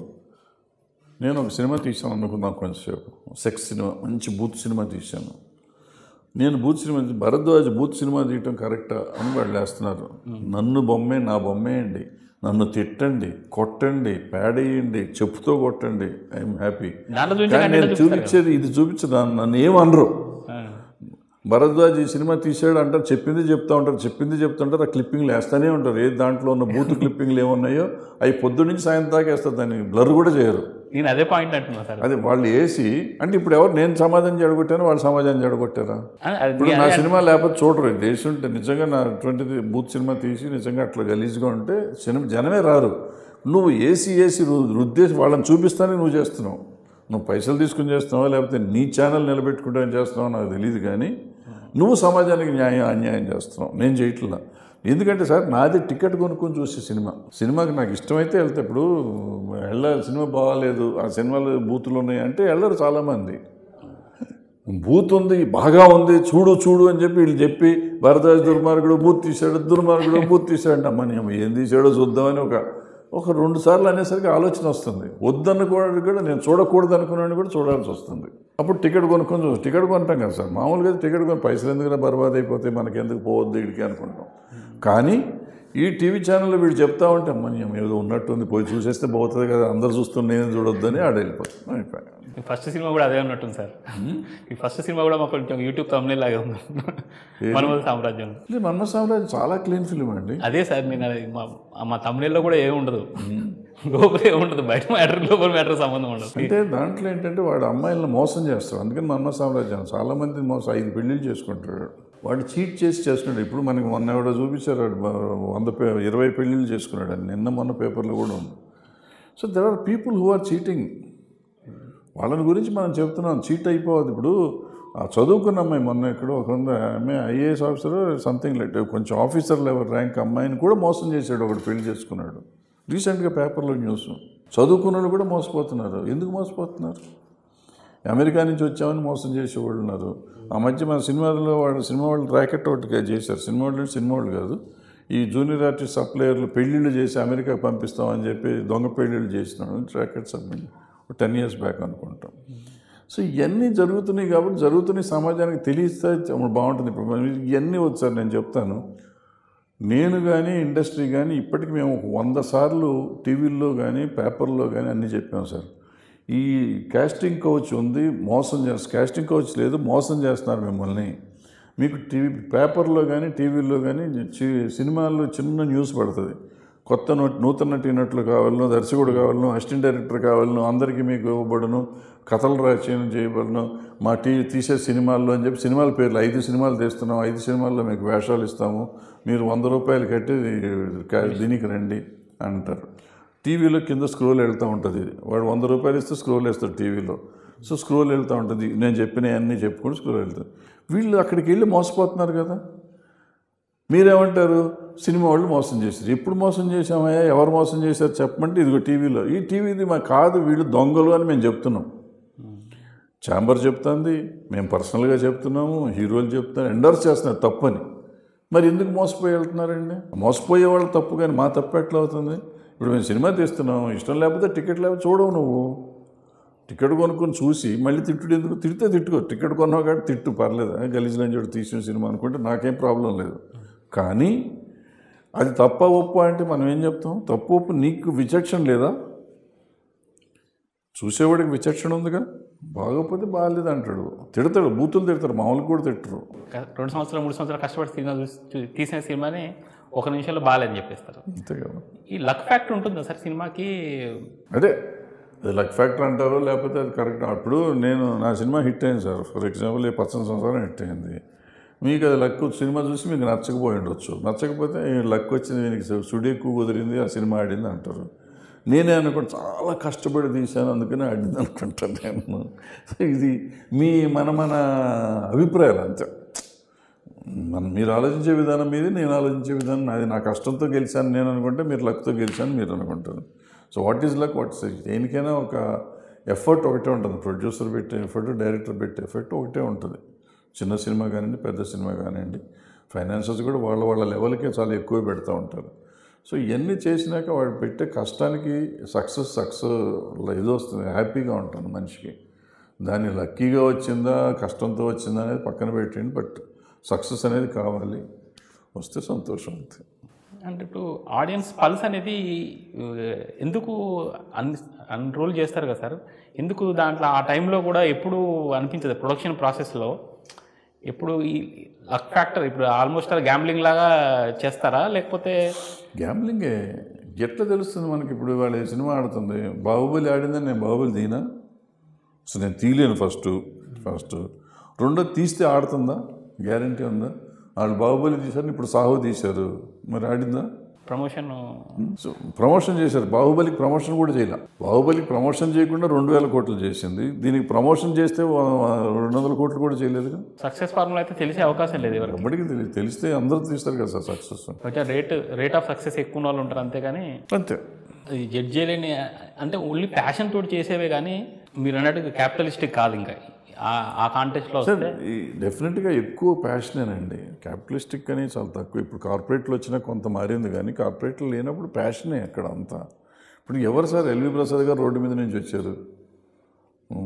నేను ఒక సినిమా తీసాను అనుకుందాం కొంచెంసేపు సెక్స్ సినిమా మంచి బూత్ సినిమా తీశాను నేను బూత్ సినిమా తీ- భరద్వాజ్ బూత్ సినిమా తీయటం కరెక్టా అని వాళ్ళు వేస్తున్నారు నన్ను బొమ్మే నా బొమ్మేయండి నన్ను తిట్టండి కొట్టండి పేడేయండి చెప్పుతో కొట్టండి ఐఎమ్ హ్యాపీ దాంట్లో చూపించే కానీ నేను చూపించేది ఇది చూపించదా నన్ను ఏమనరు భరద్వాజ్ ఈ సినిమా తీసాడు అంటారు చెప్పింది చెప్తా ఉంటారు చెప్పింది చెప్తుంటారు ఆ క్లిప్పింగ్లు వేస్తూనే ఉంటారు ఏ దాంట్లో ఉన్న బూత్ క్లిప్పింగ్లు ఏమున్నాయో అవి పొద్దు నుంచి సాయంత్రం దాకా వేస్తారు దాన్ని బ్లర్ కూడా చేయరు నేను అదే పాయింట్ అంటున్నా సార్ అది వాళ్ళు వేసి అంటే ఇప్పుడు ఎవరు నేను సమాజం చెడగొట్టాను వాళ్ళు సమాజాన్ని చెడగొట్టారా అది ఇప్పుడు నా సినిమా లేకపోతే చూడరు ఈ దేశం ఉంటే నిజంగా నా ట్వంటీ బూత్ సినిమా తీసి నిజంగా అట్లా గలీజ్గా ఉంటే సినిమా జనమే రారు నువ్వు ఏసీ ఏసీ రు- రుద్దేసి వాళ్ళని చూపిస్తానే నువ్వు చేస్తున్నావు నువ్వు పైసలు తీసుకుని చేస్తున్నావా లేకపోతే నీ ఛానల్ నిలబెట్టుకుంటే చేస్తున్నావో నాకు తెలియదు కానీ నువ్వు సమాజానికి న్యాయం అన్యాయం చేస్తున్నావు నేను చేయట్లా ఎందుకంటే సార్ నాది టికెట్ కొనుక్కొని చూసే సినిమా సినిమాకి నాకు ఇష్టమైతే వెళ్తే ఇప్పుడు వెళ్ళాలి సినిమా బాగాలేదు ఆ సినిమాలు బూతులు ఉన్నాయి అంటే వెళ్ళరు చాలామంది బూత్ ఉంది బాగా ఉంది చూడు చూడు అని చెప్పి వీళ్ళు చెప్పి భరద్వాజ్ దుర్మార్గుడు బూత్ తీశాడు దుర్మార్గుడు బూత్ తీశాడు అమ్మ నేను ఏం తీశాడో చూద్దామని ఒక ఒక రెండు సార్లు అనేసరికి ఆలోచన వస్తుంది వద్దనుకోవడానికి కూడా నేను చూడకూడదు అనుకున్నాను కూడా చూడాల్సి వస్తుంది అప్పుడు టికెట్ కొనుక్కొని చూ టికెట్ కొనటం కదా సార్ మామూలుగా అయితే టికెట్ కొని పైసలు ఎందుకు బర్బాద్ అయిపోతే మనకి ఎందుకు పోవద్దు ఇడికి అనుకుంటాం కానీ ఈ టీవీ ఛానల్లో వీడు చెప్తా ఉంటే అమ్మ నేను ఏదో ఉన్నట్టుంది పోయి చూసేస్తే పోతుంది కదా అందరు చూస్తుంటే నేను చూడొద్దని ఆడ వెళ్ళిపోతుంది అయిపోయాను ఈ ఫస్ట్ సినిమా కూడా అదే ఉన్నట్టుంది సార్ ఈ ఫస్ట్ సినిమా కూడా మాకు కొంచెం యూట్యూబ్ తమిళ లాగా ఉంది మనమల సామ్రాజ్యం ఇది మన్మ సామ్రాజ్యం చాలా క్లీన్ ఫిలిం అండి అదే సార్ నేను అది మా మా తమిళలో కూడా ఏమి ఉండదు లోపల ఏమి ఉండదు బయట మ్యాటర్ లోపల మ్యాటర్ సంబంధం ఉండదు అంటే దాంట్లో ఏంటంటే వాడు అమ్మాయిలను మోసం చేస్తాడు అందుకని మన్మ సామ్రాజ్యం చాలా మంది మోసం ఐదు పెళ్ళిళ్ళు చేసుకుంటాడు వాడు చీట్ చేసి చేస్తున్నాడు ఇప్పుడు మనకి మొన్న ఎవడో చూపించారు వాడు బ- వంద పే ఇరవై పెళ్ళిళ్ళు చేసుకున్నాడు అని నిన్న మొన్న పేపర్లో కూడా ఉంది so there are people who are cheating వాళ్ళని గురించి మనం చెప్తున్నాం చీట్ అయిపోవద్దు ఇప్పుడు ఆ చదువుకున్న అమ్మాయి మొన్న ఎక్కడో ఒక ఉంది, ఆమె ఐఏఎస్ ఆఫీసర్ సంథింగ్ లైక్ కొంచెం ఆఫీసర్ లెవెల్ ర్యాంక్ అమ్మాయిని కూడా మోసం చేశాడు ఒకడు పెళ్లి చేసుకున్నాడు రీసెంట్గా పేపర్లో న్యూస్ చదువుకున్న కూడా మోసపోతున్నారు ఎందుకు మోసపోతున్నారు అమెరికా నుంచి వచ్చామని మోసం చేసేవాళ్ళు ఉన్నారు ఆ మధ్య మన సినిమాలో వాళ్ళు సినిమా వాళ్ళు ర్యాకెట్ ఒకటి చేశారు సినిమా వాళ్ళు సినిమా వాళ్ళు కాదు ఈ జూనియర్ ఆర్టిస్ట్ సప్లయర్లు పెళ్ళిళ్ళు చేసి అమెరికా పంపిస్తామని చెప్పి దొంగ పెళ్ళిళ్ళు చేసినాడు racket submit ten years back అనుకుంటాం సో ఇవన్నీ జరుగుతున్నాయి కాబట్టి జరుగుతున్నాయి సమాజానికి తెలిస్తే బాగుంటుంది ఇప్పుడు మనం ఇవన్నీ వచ్చారు నేను చెప్తాను నేను కానీ ఇండస్ట్రీ కానీ ఇప్పటికి మేము ఒక వంద సార్లు టీవీల్లో కానీ పేపర్లో కానీ అన్నీ చెప్పాం సార్ ఈ కాస్టింగ్ కోచ్ ఉంది మోసం చేస్తారు కాస్టింగ్ కోచ్ లేదు మోసం చేస్తున్నారు మిమ్మల్ని మీకు టీవీ పేపర్లో కానీ టీవీలో కానీ చి- సినిమాల్లో చిన్న న్యూస్ పడుతుంది కొత్త నూ నూతన నటీనటులు కావాలను దర్శకుడు కావాలను అసిస్టెంట్ డైరెక్టర్ కావాలను అందరికీ మీకు ఇవ్వబడును కథలు రచన చేయబడును మా టీ తీసే సినిమాల్లో అని చెప్పి సినిమాల పేర్లు ఐదు సినిమాలు తీస్తున్నాం ఐదు సినిమాల్లో మీకు వేషాలు ఇస్తాము మీరు వంద రూపాయలు కట్టి కా- దీనికి రండి అంటారు టీవీలో కింద స్క్రోల్ వెళ్తూ ఉంటుంది వాడు వంద రూపాయలు ఇస్తే స్క్రోల్ వేస్తాడు టీవీలో సో స్క్రోల్ వెళ్తూ ఉంటుంది నేను చెప్పిన అన్నీ చెప్పుకొని స్క్రోల్ వెళ్తాడు వీళ్ళు అక్కడికి వెళ్ళి మోసపోతున్నారు కదా మీరేమంటారు సినిమా వాళ్ళు మోసం చేశారు ఎప్పుడు మోసం చేశామయ్యా ఎవరు మోసం చేశారు చెప్పమంటే ఇదిగో టీవీలో ఈ టీవీది మా కాదు వీళ్ళు దొంగలు అని మేము చెప్తున్నాం ఛాంబర్ చెప్తుంది మేము పర్సనల్గా చెప్తున్నాము హీరోలు చెప్తారు ఎండర్స్ చేస్తున్నారు తప్పని మరి ఎందుకు మోసపోయి వెళ్తున్నారండి మోసపోయే వాళ్ళు తప్పు కానీ మా తప్పు ఎట్లా అవుతుంది ఇప్పుడు మేము సినిమా తీస్తున్నాం ఇష్టం లేకపోతే టికెట్ లేకపోతే చూడవు నువ్వు టికెట్ కొనుక్కొని చూసి మళ్ళీ తిట్టుడు ఎందుకు తిడితే తిట్టుకో టికెట్ కొన్నావు కాబట్టి తిట్టు పర్లేదు గలీజ్ లంజోడు తీసిన సినిమా అనుకుంటే నాకేం ప్రాబ్లం లేదు కానీ అది తప్ప ఒప్పు అంటే మనం ఏం చెప్తాం తప్పు ఒప్పు నీకు విచక్షణ లేదా చూసేవాడికి విచక్షణ ఉందిగా బాగోకపోతే బాగాలేదు అంటాడు తిడతాడు బూతులు తిడతారు మామూలుగా కూడా తిట్టరు క- రెండు సంవత్సరాలు మూడు సంవత్సరాలు కష్టపడి సినిమా చూసి చూ- తీసిన సినిమాని ఒక నిమిషంలో బాగాలేదని చెప్పేస్తారు అంతే కదా ఈ లక్ ఫ్యాక్టర్ ఉంటుందా సార్ సినిమాకి అదే అది లక్ ఫ్యాక్టర్ అంటారో లేకపోతే అది కరెక్ట్ అప్పుడు నేను నా సినిమా హిట్ అయింది సార్ ఫర్ ఎగ్జాంపుల్ ఈ పచ్చని సంవత్సరం హిట్ అయింది మీకు అది లక్ సినిమా చూసి మీకు నచ్చకపోయి ఉండొచ్చు నచ్చకపోతే ఈ లక్ వచ్చింది దీనికి సుడి ఎక్కువ కుదిరింది ఆ సినిమా ఆడింది అంటారు నేనే అనుకుంటా చాలా కష్టపడి తీశాను అందుకనే ఆడింది అనుకుంటాను నేను ఇది మీ మన మన అభిప్రాయాలు అంతే మనం మీరు ఆలోచించే విధానం మీది నేను ఆలోచించే విధానం నాది నా కష్టంతో గెలిచాను నేను అనుకుంటే మీరు లక్తో గెలిచాను మీరు అనుకుంటారు so what is luck what is దేనికైనా ఒక ఎఫర్ట్ ఒకటే ఉంటుంది ప్రొడ్యూసర్ పెట్టే ఎఫర్ట్ డైరెక్టర్ పెట్టే ఎఫర్ట్ ఒకటే ఉంటుంది చిన్న సినిమా కానివ్వండి పెద్ద సినిమా కానివ్వండి ఫైనాన్సెస్ కూడా వాళ్ళ వాళ్ళ లెవెల్కే చాలా ఎక్కువ పెడతా ఉంటారు సో ఇవన్నీ చేసినాక వాడు పెట్టే కష్టానికి సక్సెస్ సక్సెస్ ఇది వస్తుంది హ్యాపీగా ఉంటుంది మనిషికి దాన్ని లక్కీగా వచ్చిందా కష్టంతో వచ్చిందా అనేది పక్కన పెట్టండి బట్ సక్సెస్ అనేది కావాలి వస్తే సంతోషం అంతే అంటే ఇప్పుడు ఆడియన్స్ పల్స్ అనేది ఆ, ఎందుకు అన్ అన్రోల్ చేస్తారు కదా సార్ ఎందుకు దాంట్లో ఆ టైంలో కూడా ఎప్పుడు అనిపించదు ప్రొడక్షన్ ప్రాసెస్లో ఎప్పుడు ఈ లక్ ఫ్యాక్టర్ ఇప్పుడు ఆల్మోస్ట్ గ్యాంబ్లింగ్ లాగా చేస్తారా లేకపోతే గ్యాంబ్లింగే ఎట్లా తెలుస్తుంది మనకి ఇప్పుడు వాళ్ళ సినిమా ఆడుతుంది బాహుబలి ఆడిందని నేను బాహుబలి తీనా సో నేను తీయలేను ఫస్ట్ ఫస్ట్ రెండో తీస్తే ఆడుతుందా గ్యారంటీ ఉందా వాళ్ళు బాహుబలి తీశారు ఇప్పుడు సాహో తీశారు మరి ఆడిందా ప్రమోషన్ సో ప్రమోషన్ చేశారు బాహుబలికి ప్రమోషన్ కూడా చేయలే బాహుబలికి ప్రమోషన్ చేయకుండా రెండు వేల కోట్లు చేసింది దీనికి ప్రమోషన్ చేస్తే వ- రెండు వందల కోట్లు కూడా చేయలేదుగా సక్సెస్ ఫార్ములా అయితే తెలిసే అవకాశం లేదు ఎవరికి ఎప్పటికీ తెలియదు తెలిస్తే అందరూ తీస్తారు కదా సార్ సక్సెస్ కొంచెం రేట్ రేట్ ఆఫ్ సక్సెస్ ఎక్కువ ఉన్న వాళ్ళు ఉంటారు అంతేగాని అంతే అది జడ్జ్ చేయలేని అంటే ఓన్లీ ప్యాషన్ తోటి చేసేవే కానీ మీరు అన్నట్టు క్యాపిటలిస్టిక్ కాదు ఇంకా ఆ- ఆ కాంటెస్ట్లో వస్తే ఈ డెఫినెట్గా ఎక్కువ ప్యాషనేనండి క్యాపిటలిస్టిక్ అని చాలా తక్కువ ఇప్పుడు కార్పొరేట్లు వచ్చినా కొంత మారింది కానీ కార్పొరేట్లు లేనప్పుడు ప్యాషనే అక్కడ అంతా ఇప్పుడు ఎవరు సార్ ఎల్వి ప్రసాద్ గారు రోడ్డు మీద నుంచి వచ్చారు ఊ,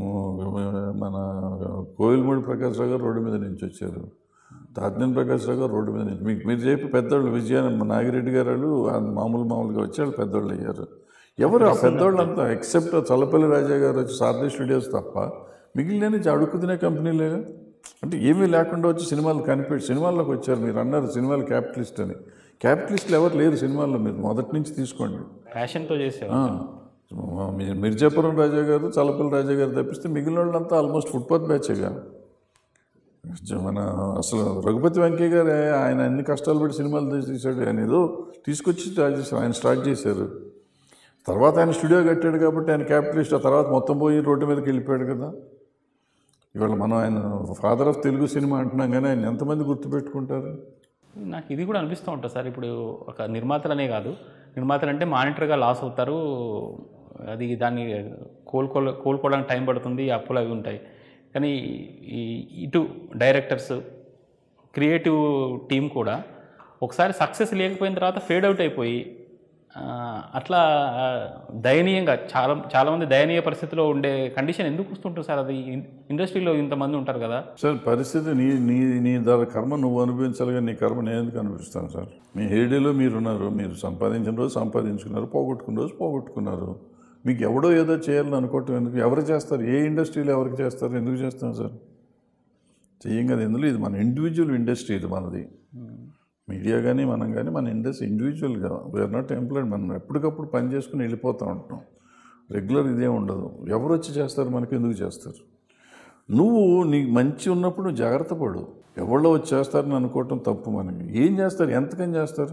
మన కోయిల్మూడి ప్రకాశ్రావు గారు రోడ్డు మీద నుంచి వచ్చారు తాజ్ఞాన్ ప్రకాశ్రావు గారు రోడ్డు మీద నుంచి మీకు మీరు చెప్పి పెద్దోళ్ళు విజయ నాగిరెడ్డి గారు వాళ్ళు ఆ మామూలు మామూలుగా వచ్చి వాళ్ళు పెద్దోళ్ళు అయ్యారు ఎవరు ఆ పెద్దోళ్ళు అంతా ఎక్సెప్ట్ చల్లపల్లి రాజా గారు వచ్చి సారథి స్టూడియోస్ తప్ప మిగిలిన అడుక్కు తినే కంపెనీలేగా అంటే ఏమీ లేకుండా వచ్చి సినిమాలు కనిపెట్టి సినిమాల్లోకి వచ్చారు మీరు అన్నారు సినిమాలు క్యాపిటలిస్ట్ అని క్యాపిటలిస్టులు ఎవరు లేరు సినిమాల్లో మీరు మొదటి నుంచి తీసుకోండి ప్యాషన్తో చేసేవారు ఆ, మీ- మిర్జాపురం రాజా గారు చల్లపల్లి రాజా గారు తప్పిస్తే మిగిలిన వాళ్ళంతా ఆల్మోస్ట్ ఫుట్పాత్ బ్యాచేగా మన అసలు రఘుపతి వెంకయ్య గారు ఆయన అన్ని కష్టాలు పడి సినిమాలు తీసి తీశాడు ఆయన ఏదో తీసుకొచ్చి స్టార్ట్ చేశారు ఆయన స్టార్ట్ చేశారు తర్వాత ఆయన స్టూడియో కట్టాడు కాబట్టి ఆయన క్యాపిటలిస్ట్ ఆ తర్వాత మొత్తం పోయి రోడ్డు మీదకి వెళ్ళిపోయాడు కదా ఇవాళ మనం ఆయన ఫాదర్ ఆఫ్ తెలుగు సినిమా అంటున్నాం కానీ ఆయన ఎంతమంది గుర్తుపెట్టుకుంటారు నాకు ఇది కూడా అనిపిస్తూ ఉంటుంది సార్ ఇప్పుడు ఒక నిర్మాతలనే కాదు నిర్మాతలు అంటే మానిటర్గా లాస్ అవుతారు అది దాన్ని కోలుకో కోలుకోవడానికి టైం పడుతుంది అప్పులు అవి ఉంటాయి కానీ ఈ ఇటు డైరెక్టర్స్ క్రియేటివ్ టీం కూడా ఒకసారి సక్సెస్ లేకపోయిన తర్వాత ఫేడ్ అవుట్ అయిపోయి ఆ, అట్లా ఆ, దయనీయంగా చాలా చాలామంది దయనీయ పరిస్థితిలో ఉండే కండిషన్ ఎందుకు వస్తుంటుంది సార్ అది ఇన్- ఇండస్ట్రీలో ఇంతమంది ఉంటారు కదా సార్ పరిస్థితి నీ నీ నీ దాని కర్మ నువ్వు అనుభవించాలి కానీ నీ కర్మ నేను ఎందుకు అనిపిస్తాను సార్ మీ హేడీలో మీరున్నారు మీరు సంపాదించిన రోజు సంపాదించుకున్నారు పోగొట్టుకున్న రోజు పోగొట్టుకున్నారు మీకు ఎవడో ఏదో చేయాలని అనుకోవటం ఎందుకు ఎవరు చేస్తారు ఏ ఇండస్ట్రీలో ఎవరికి చేస్తారు ఎందుకు చేస్తాం సార్ చెయ్యం కదా ఎందులో ఇది మన ఇండివిజువల్ ఇండస్ట్రీ ఇది మనది మీడియా కానీ మనం కానీ మన ఇండస్ట్రీ ఇండివిజువల్గా వీఆర్ నాట్ ఎంప్లాయిడ్ మనం ఎప్పటికప్పుడు పని చేసుకుని వెళ్ళిపోతూ ఉంటాం రెగ్యులర్ ఇదే ఉండదు ఎవరు వచ్చి చేస్తారు మనకి ఎందుకు చేస్తారు నువ్వు నీకు మంచి ఉన్నప్పుడు నువ్వు జాగ్రత్త పడు ఎవరో వచ్చి చేస్తారని అనుకోవటం తప్పు మనకి ఏం చేస్తారు ఎంతకని చేస్తారు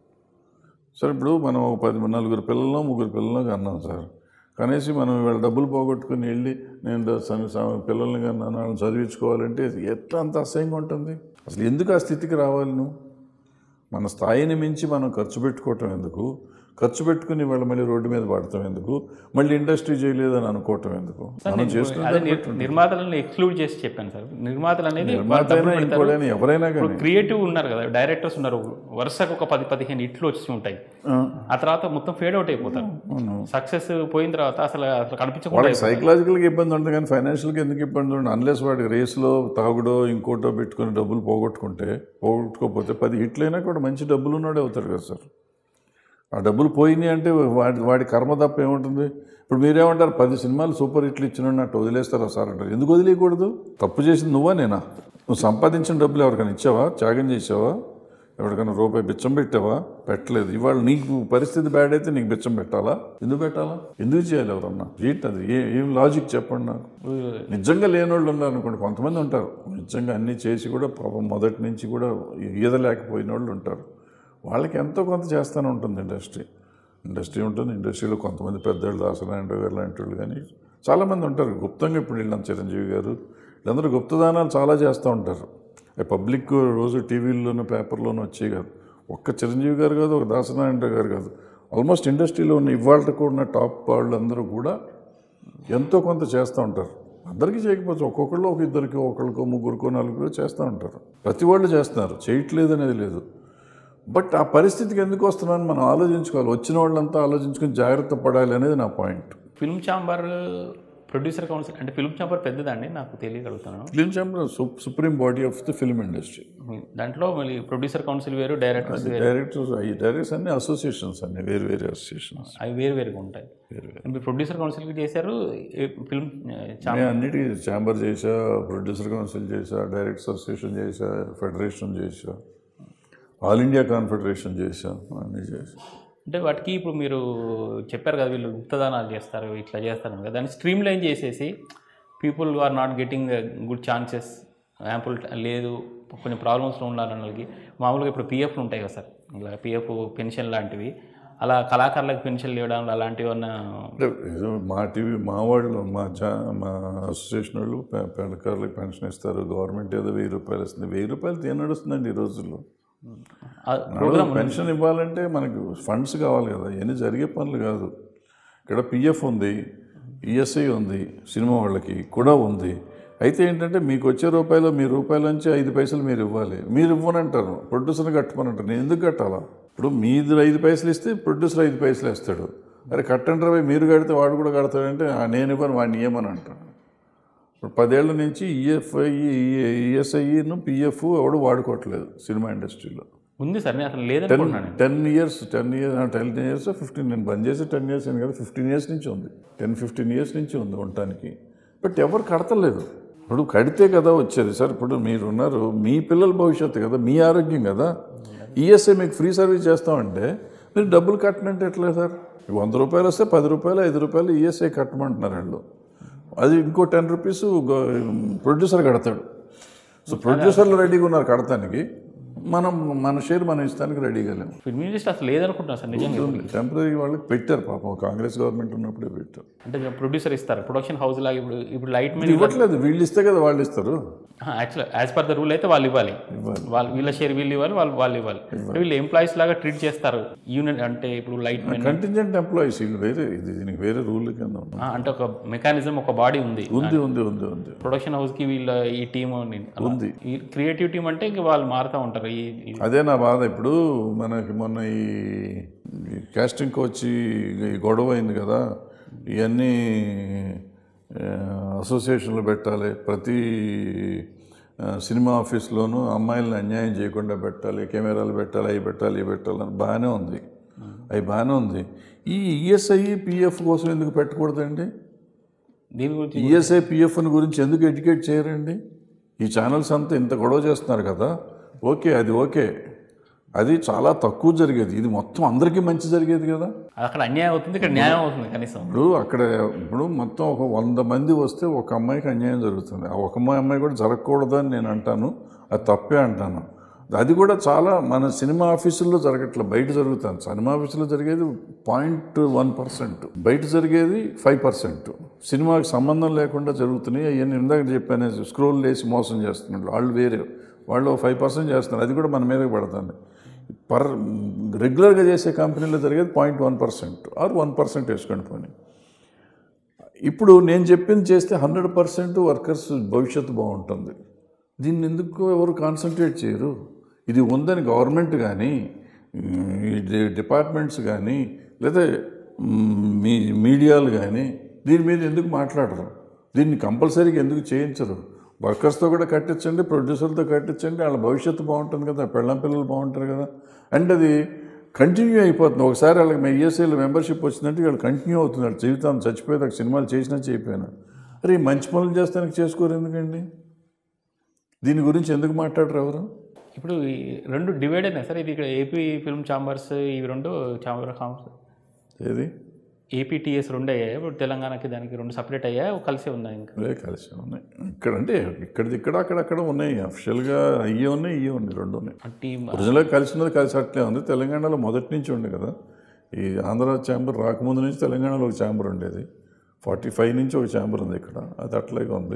సరే ఇప్పుడు మనం ఒక పది నలుగురు పిల్లలు ముగ్గురు పిల్లలు అన్నాం సార్ కనీసం మనం వీళ్ళ డబ్బులు పోగొట్టుకుని వెళ్ళి నేను ద- స- స- పిల్లల్ని కన్నాను వాళ్ళని చదివించుకోవాలంటే ఎట్లా అంత అసహ్యంగా ఉంటుంది అసలు ఎందుకు ఆ స్థితికి రావాలి నువ్వు మన స్థాయిని మించి మనం ఖర్చు పెట్టుకోవటం ఎందుకు ఖర్చు పెట్టుకుని వాళ్ళ మళ్ళీ రోడ్డు మీద పడటం ఎందుకు మళ్ళీ ఇండస్ట్రీ చేయలేదని అనుకోవటం ఎందుకు మనం చేసుకునే అదే నిర్- నిర్మాతలను ఎక్స్క్లూడ్ చేసి చెప్పాను సార్ నిర్మాతలు అనేది నిర్మాత అయినా ఇంకోడైనా ఎవరైనా కానీ క్రియేటివ్ ఉన్నారు కదా డైరెక్టర్స్ ఉన్నారు వరుసకు ఒక పది పదిహేను ఇట్లు వచ్చి ఉంటాయి ఆ, ఆ తర్వాత మొత్తం ఫేడ్ అవుట్ అయిపోతారు అవును సక్సెస్ పోయిన తర్వాత అసలు అసలు కనిపించకుండా వాడికి సైకలాజికల్గా ఇబ్బంది ఉంటుంది కానీ ఫైనాన్షియల్గా ఎందుకు ఇబ్బంది ఉండదు అన్లెస్ వాడికి రేస్లో తాగుడో ఇంకోటో పెట్టుకుని డబ్బులు పోగొట్టుకుంటే పోగొట్టుకోకపోతే పది హిట్లు అయినా కూడా మంచి డబ్బులు ఉన్నాడే అవుతాడు కదా సార్ ఆ డబ్బులు పోయినాయి అంటే వాడి వాడి కర్మ తప్ప ఏముంటుంది ఇప్పుడు మీరేమంటారు పది సినిమాలు సూపర్ హిట్లు ఇచ్చిన అట్టు వదిలేస్తారా సార్ అంటారు ఎందుకు వదిలేయకూడదు తప్పు చేసింది నువ్వా నేనా నువ్వు సంపాదించిన డబ్బులు ఎవరికైనా ఇచ్చావా త్యాగం చేసావా ఎవరికైనా రూపాయి బిచ్చం పెట్టావా పెట్టలేదు ఇవాళ నీకు పరిస్థితి బ్యాడ్ అయితే నీకు బిచ్చం పెట్టాలా ఎందుకు పెట్టాలా ఎందుకు చేయాలి ఎవరన్నా ఏంటి అది ఏ ఏం లాజిక్ చెప్పండి నాకు నిజంగా లేనోళ్ళు ఉన్నారు అనుకోండి కొంతమంది ఉంటారు నిజంగా అన్నీ చేసి కూడా పాపం మొదటి నుంచి కూడా ఈదలేకపోయిన వాళ్ళు ఉంటారు వాళ్ళకి ఎంతో కొంత చేస్తూనే ఉంటుంది ఇండస్ట్రీ ఇండస్ట్రీ ఉంటుంది ఇండస్ట్రీలో కొంతమంది పెద్దవాళ్ళు దాసనారాయణ గారు లాంటి వాళ్ళు కానీ చాలామంది ఉంటారు గుప్తంగా ఇప్పుడు వీళ్ళంత చిరంజీవి గారు వీళ్ళందరూ గుప్తదానాలు చాలా చేస్తూ ఉంటారు అవి పబ్లిక్ రోజు టీవీల్లోనూ పేపర్లోనూ వచ్చే కాదు ఒక్క చిరంజీవి గారు కాదు ఒక దాసనారాయణ గారు కాదు ఆల్మోస్ట్ ఇండస్ట్రీలో ఉన్న ఇవాళ కూడా టాప్ వాళ్ళందరూ కూడా ఎంతో కొంత చేస్తూ ఉంటారు అందరికీ చేయకపోవచ్చు ఒక్కొక్కళ్ళు ఒక ఇద్దరికి ఒకరికో ముగ్గురికో నలుగురు చేస్తూ ఉంటారు ప్రతి వాళ్ళు చేస్తున్నారు చేయట్లేదు అనేది లేదు బట్ ఆ పరిస్థితికి ఎందుకు వస్తున్నారని మనం ఆలోచించుకోవాలి వచ్చిన వాళ్ళంతా ఆలోచించుకొని జాగ్రత్త పడాలి అనేది నా point film chamber producer council అంటే ఫిల్మ్ ఛాంబర్ పెద్దదండి నాకు తెలియగలుగుతాను film chamber supreme body of the film industry దాంట్లో మళ్ళీ ప్రొడ్యూసర్ కౌన్సిల్ వేరు డైరెక్టర్స్ వేరు డైరెక్టర్స్ ఈ డైరెక్టర్స్ అన్ని అసోసియేషన్స్ అన్ని వేరు వేరే అసోసియేషన్స్ అవి వేరు వేరుగా ఉంటాయి మీరు ప్రొడ్యూసర్ కౌన్సిల్కి చేశారు ఫిల్మ్ నేను అన్నిటికీ ఛాంబర్ చేశా ప్రొడ్యూసర్ కౌన్సిల్ చేశా డైరెక్టర్స్ అసోసియేషన్ చేశా ఫెడరేషన్ చేశా ఆల్ ఇండియా కాన్ఫెడరేషన్ చేశా అన్నీ చేశా అంటే వాటికి ఇప్పుడు మీరు చెప్పారు కదా వీళ్ళు గుప్తదానాలు చేస్తారు ఇట్లా చేస్తారు కదా దాన్ని స్ట్రీమ్ లైన్ చేసేసి people are not getting good chances ample లేదు కొన్ని ప్రాబ్లమ్స్లో ఉన్నారు వాళ్ళకి మామూలుగా ఇప్పుడు పిఎఫ్లు ఉంటాయి కదా సార్ ఇలా పిఎఫ్ పెన్షన్ లాంటివి అలా కళాకారులకు పెన్షన్లు ఇవ్వడం అలాంటివి ఏమన్నా అంటే ఏదో మా టీవీ మా వాళ్ళు మా జా మా అసోసియేషన్ వాళ్ళు పె- పెళ్ళకారులకు పెన్షన్ ఇస్తారు గవర్నమెంట్ ఏదో వెయ్యి రూపాయలు ఇస్తుంది వెయ్యి రూపాయలు తిన నడుస్తుందండి ఈ రోజుల్లో ప్రోగ్రామ్ పెన్షన్ ఇవ్వాలంటే మనకు ఫండ్స్ కావాలి కదా ఇవన్నీ జరిగే పనులు కాదు ఇక్కడ పిఎఫ్ ఉంది ఈఎస్ఐ ఉంది సినిమా వాళ్ళకి కూడా ఉంది అయితే ఏంటంటే మీకు వచ్చే రూపాయలు మీ రూపాయల నుంచి ఐదు పైసలు మీరు ఇవ్వాలి మీరు ఇవ్వనంటారు ప్రొడ్యూసర్ కట్టమనంటారు నేను ఎందుకు కట్టాలా ఇప్పుడు మీది ఐదు పైసలు ఇస్తే ప్రొడ్యూసర్ ఐదు పైసలు వేస్తాడు అరే కట్టండి రవి మీరు కడితే వాడు కూడా కడతాడంటే "ఆ, నేను ఇవ్వను వాడిని ఇవ్వమని అంటాడు ఇప్పుడు పదేళ్ల నుంచి ఈఎఫ్ఐ ఈఎస్ఐను పిఎఫ్ ఎవడు వాడుకోవట్లేదు సినిమా ఇండస్ట్రీలో ఉంది సార్ నేను అసలు లేదనుకుంటున్నాను నేను. Ten years ten years ten years fifteen నేను బంద్ చేసి టెన్ ఇయర్స్ అయింది కదా ఫిఫ్టీన్ ఇయర్స్ నుంచి ఉంది టెన్ ఫిఫ్టీన్ ఇయర్స్ నుంచి ఉంది ఉండటానికి బట్ ఎవరు కడతలేదు ఇప్పుడు కడితే కదా వచ్చేది సార్ ఇప్పుడు మీరు ఉన్నారు మీ పిల్లల భవిష్యత్తు కదా మీ ఆరోగ్యం కదా ఈఎస్ఐ మీకు ఫ్రీ సర్వీస్ చేస్తామంటే మీరు డబ్బులు కట్టనంటే ఎట్లా సార్ వంద రూపాయలు వస్తే పది రూపాయలు ఐదు రూపాయలు ఈఎస్ఐ కట్టమంటున్నారు వాళ్ళు అది ఇంకో టెన్ రూపీస్ ప్రొడ్యూసర్ కడతాడు సో ప్రొడ్యూసర్లు రెడీగా ఉన్నారు కడతానికి మనం మన షేర్ మనం ఇస్తానికి రెడీగా లేము ఫిల్మ్ ఇండస్ట్రీ అసలు లేదనుకుంటున్నాను సార్ నిజంగా టెంపరీ వాళ్ళకి పెట్టారు పాపం కాంగ్రెస్ గవర్నమెంట్ ఉన్నప్పుడే పెట్టారు అంటే ప్రొడ్యూసర్ ఇస్తారు ప్రొడక్షన్ హౌస్ లాగా ఇప్పుడు ఇప్పుడు లైట్ మెన్ ఇవ్వట్లేదు వీళ్ళు ఇస్తే కదా వాళ్ళు ఇస్తారు actual as per the rule అయితే వాళ్ళు ఇవ్వాలి వాళ్ళు వీళ్ళ షేర్ వీళ్ళు ఇవ్వాలి వాళ్ళు వాళ్ళు ఇవ్వాలి అంటే వీళ్ళు ఎంప్లాయీస్ లాగా ట్రీట్ చేస్తారు యూనియన్ అంటే ఇప్పుడు లైట్ మెన్ కంటింజెంట్ ఎంప్లాయీస్ వీళ్ళు వేరే ఇది దీనికి వేరే రూల్ కింద ఉంది అంటే ఒక మెకానిజం ఒక బాడీ ఉంది ఉంది ఉంది ఉంది ఉంది ప్రొడక్షన్ హౌస్ కి వీళ్ళ ఈ టీమ్ ఉంది. ఈ క్రియేటివ్ టీం అంటే ఇంక వాళ్ళు మారుతూ ఉంటారు చెప్తున్నారు ఈ ఈ- అదే నా బాధ ఇప్పుడు మనకి మొన్న ఈ ఈ కాస్టింగ్ కోచ్ ఈ గొడవ అయింది కదా ఇవన్నీ ఆ, అసోసియేషన్లు పెట్టాలి ప్రతి ఆ, సినిమా ఆఫీస్లోనూ అమ్మాయిలను అన్యాయం చేయకుండా పెట్టాలి కెమెరాలు పెట్టాలి అవి పెట్టాలి ఇవి పెట్టాలి అని బాగానే ఉంది అవి బాగానే ఉంది ఈ ఈఎస్ఐ పిఎఫ్ కోసం ఎందుకు పెట్టకూడదండి దీని గురించి ఈఎస్ఐ పిఎఫ్ గురించి ఎందుకు ఎడ్యుకేట్ చేయరండి ఈ ఛానల్స్ అంతా ఇంత గొడవ చేస్తున్నారు కదా ఓకే అది ఓకే అది చాలా తక్కువ జరిగేది ఇది మొత్తం అందరికీ మంచి జరిగేది కదా అక్కడ అన్యాయం అవుతుంది ఇక్కడ న్యాయం అవుతుంది కనీసం ఇప్పుడు అక్కడ ఇప్పుడు మొత్తం ఒక వంద మంది వస్తే ఒక అమ్మాయికి అన్యాయం జరుగుతుంది ఆ ఒక అమ్మాయి అమ్మాయి కూడా జరగకూడదు అని నేను అంటాను అది తప్పే అంటాను అది కూడా చాలా మన సినిమా ఆఫీసుల్లో జరగట్లేదు బయట జరుగుతుంది సినిమా ఆఫీసులో జరిగేది పాయింట్ వన్ పర్సెంట్ బయట జరిగేది ఫైవ్ పర్సెంట్ సినిమాకి సంబంధం లేకుండా జరుగుతున్నాయి అవన్నీ ఇందాక చెప్పాను స్క్రోల్ వేసి మోసం చేస్తున్నారు వాళ్ళు వేరే వాళ్ళు ఫైవ్ పర్సెంట్ చేస్తున్నారు అది కూడా మన మీదకి పడుతుంది పర్ రెగ్యులర్గా చేసే కంపెనీలో జరిగేది point one percent or one percent వేసుకోండి పోనీ ఇప్పుడు నేను చెప్పింది చేస్తే హండ్రెడ్ పర్సెంట్ వర్కర్స్ భవిష్యత్తు బాగుంటుంది దీన్ని ఎందుకు ఎవరు కాన్సన్ట్రేట్ చేయరు ఇది ఉందని గవర్నమెంట్ కానీ ఈ డి- డిపార్ట్మెంట్స్ కానీ లేదా మ్, మీ మీడియాలు కానీ దీని మీద ఎందుకు మాట్లాడరు దీన్ని కంపల్సరీగా ఎందుకు చేయించరు వర్కర్స్తో కూడా కట్టించండి ప్రొడ్యూసర్తో కట్టించండి వాళ్ళ భవిష్యత్తు బాగుంటుంది కదా పెళ్ళం పిల్లలు బాగుంటారు కదా అండ్ అది కంటిన్యూ అయిపోతుంది ఒకసారి వాళ్ళకి మీ ఈఎస్ఐలో మెంబర్షిప్ వచ్చిందంటే వాళ్ళు కంటిన్యూ అవుతుంది వాళ్ళ జీవితం చచ్చిపోయేదాకా సినిమాలు చేసినా చేయకపోయినా అరే ఈ మంచి పనులు చేస్తానికి చేసుకోరు ఎందుకండి దీని గురించి ఎందుకు మాట్లాడరు ఎవరు ఇప్పుడు ఈ రెండు డివైడ్ అయినాయి సార్ ఇది ఇక్కడ ఏపీ ఫిల్మ్ ఛాంబర్స్ ఇవి రెండు ఛాంబర్ ఆఫ్ కామర్స్ ఏది ఏపీటీఎస్ రెండు అయ్యాయి ఇప్పుడు తెలంగాణకి దానికి రెండు సపరేట్ అయ్యాయి కలిసే ఉన్నాయి ఇంకా అదే కలిసి ఉన్నాయి ఇక్కడ అంటే ఇక్కడిది ఇక్కడ అక్కడక్కడ ఉన్నాయి అఫిషియల్గా అయ్యే ఉన్నాయి ఇయ్యే ఉన్నాయి రెండు ఉన్నాయి ఆ టీమ్ ఒరిజినల్గా కలిసినది కలిసి అట్లే ఉంది తెలంగాణలో మొదటి నుంచి ఉండే కదా ఈ ఆంధ్ర ఛాంబర్ రాకముందు నుంచి తెలంగాణలో ఒక ఛాంబర్ ఉండేది ఫార్టీ ఫైవ్ నుంచి ఒక ఛాంబర్ ఉంది ఇక్కడ అది అట్లాగే ఉంది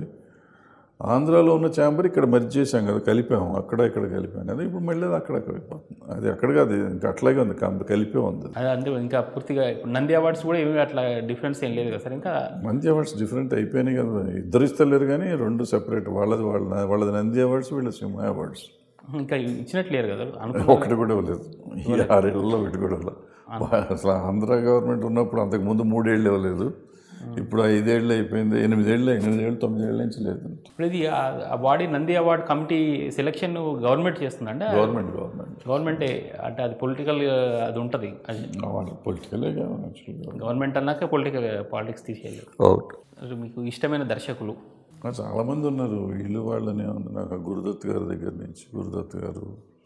ఆంధ్రాలో ఉన్న ఛాంబర్ ఇక్కడ మర్జ్ చేశాం కదా కలిపాము అక్కడ ఇక్కడ కలిపాం కదా ఇప్పుడు మళ్ళీ అది అక్కడ కలిపోతుంది అది అక్కడ కాదు ఇంకా అట్లాగే ఉంది కం- కలిపే ఉంది అది అంతే ఇంకా పూర్తిగా ఇప్పుడు నంది అవార్డ్స్ కూడా ఏమి అట్లా డిఫరెన్స్ ఏం లేదు కదా సార్ ఇంకా నంది అవార్డ్స్ డిఫరెంట్ అయిపోయినాయి కదా ఇద్దరు ఇస్తలేరు కానీ రెండు సెపరేట్ వాళ్ళది వాళ్ళ వాళ్ళది నంది అవార్డ్స్ వీళ్ళ సింహ అవార్డ్స్ ఇంకా ఇచ్చినట్లేరు కదా అనుకో ఒకటి కూడా ఇవ్వలేదు ఈ ఆరేళ్లలో ఒకటి కూడా ఇవ్వలేదు అసలు ఆంధ్ర గవర్నమెంట్ ఉన్నప్పుడు అంతకు ముందు మూడేళ్ళు ఇవ్వలేదు ఇప్పుడు ఐదేళ్ళు అయిపోయింది ఎనిమిదేళ్ళు ఎనిమిదేళ్ళు తొమ్మిదేళ్ళ నుంచి లేదు ఇప్పుడు ఇది ఆ- ఆ body Nandi award committee selection government చేస్తుందంటే గవర్నమెంట్ గవర్నమెంట్ గవర్నమెంటే అంటే అది పొలిటికల్ అది ఉంటుంది అది వాళ్ళ పొలిటికలే యాక్చువల్గా గవర్నమెంట్ అన్నాక పొలిటికల్ పాలిటిక్స్ తీసేయాలి అవుట్ అసలు మీకు ఇష్టమైన దర్శకులు చాలామంది ఉన్నారు వీళ్ళు వాళ్ళనే ఉంది నాకు ఆ గురుదత్ గారి దగ్గర నుంచి గురుదత్ గారు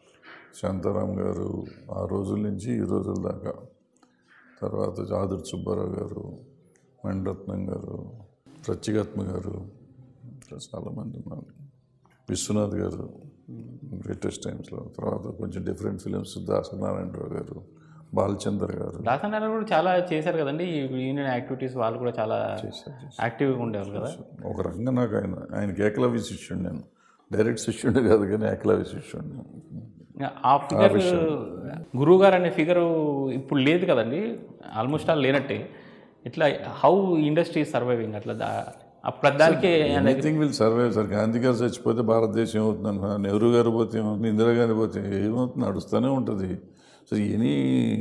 శాంతారాం గారు ఆ రోజుల నుంచి ఈ రోజుల దాకా తర్వాత జాదుర్ సుబ్బారావు గారు మణిరత్నం గారు ప్రత్యేగాత్మ గారు ఇంకా చాలామంది ఉన్నారు విశ్వనాథ్ గారు లేటెస్ట్ టైమ్స్లో తర్వాత కొంచెం డిఫరెంట్ ఫిలిమ్స్ దాసనారాయణరావు గారు బాలచందర్ గారు దాసనారాయణ కూడా చాలా చేశారు కదండి ఈ యూనియన్ యాక్టివిటీస్ వాళ్ళు కూడా చాలా యాక్టివ్గా ఉండేవాళ్ళు కదా ఒక రకంగా నాకు ఆయన ఆయనకి ఏకలవ్య శిష్యుడు నేను డైరెక్ట్ శిష్యుడు కాదు కానీ ఏకలవ్య శిష్యుడు నేను. ఇంకా ఆ ఫిగర్ గురువు గారు అనే ఫిగర్ ఇప్పుడు లేదు కదండి ఆల్మోస్ట్ ఆల్ లేనట్టే ఇట్లా హౌ ఇండస్ట్రీ సర్వైవింగ్ అట్లా దా- అప్పుడు దానికి anything will survive sir Gandhi garu చచ్చిపోతే భారతదేశం ఏమవుతుంది అనుకున్నా నెహ్రూ గారు పోతే ఏమవుతుంది ఇందిరాగాంధీ పోతే ఏమవుతుంది నడుస్తూనే ఉంటుంది సో ఎనీ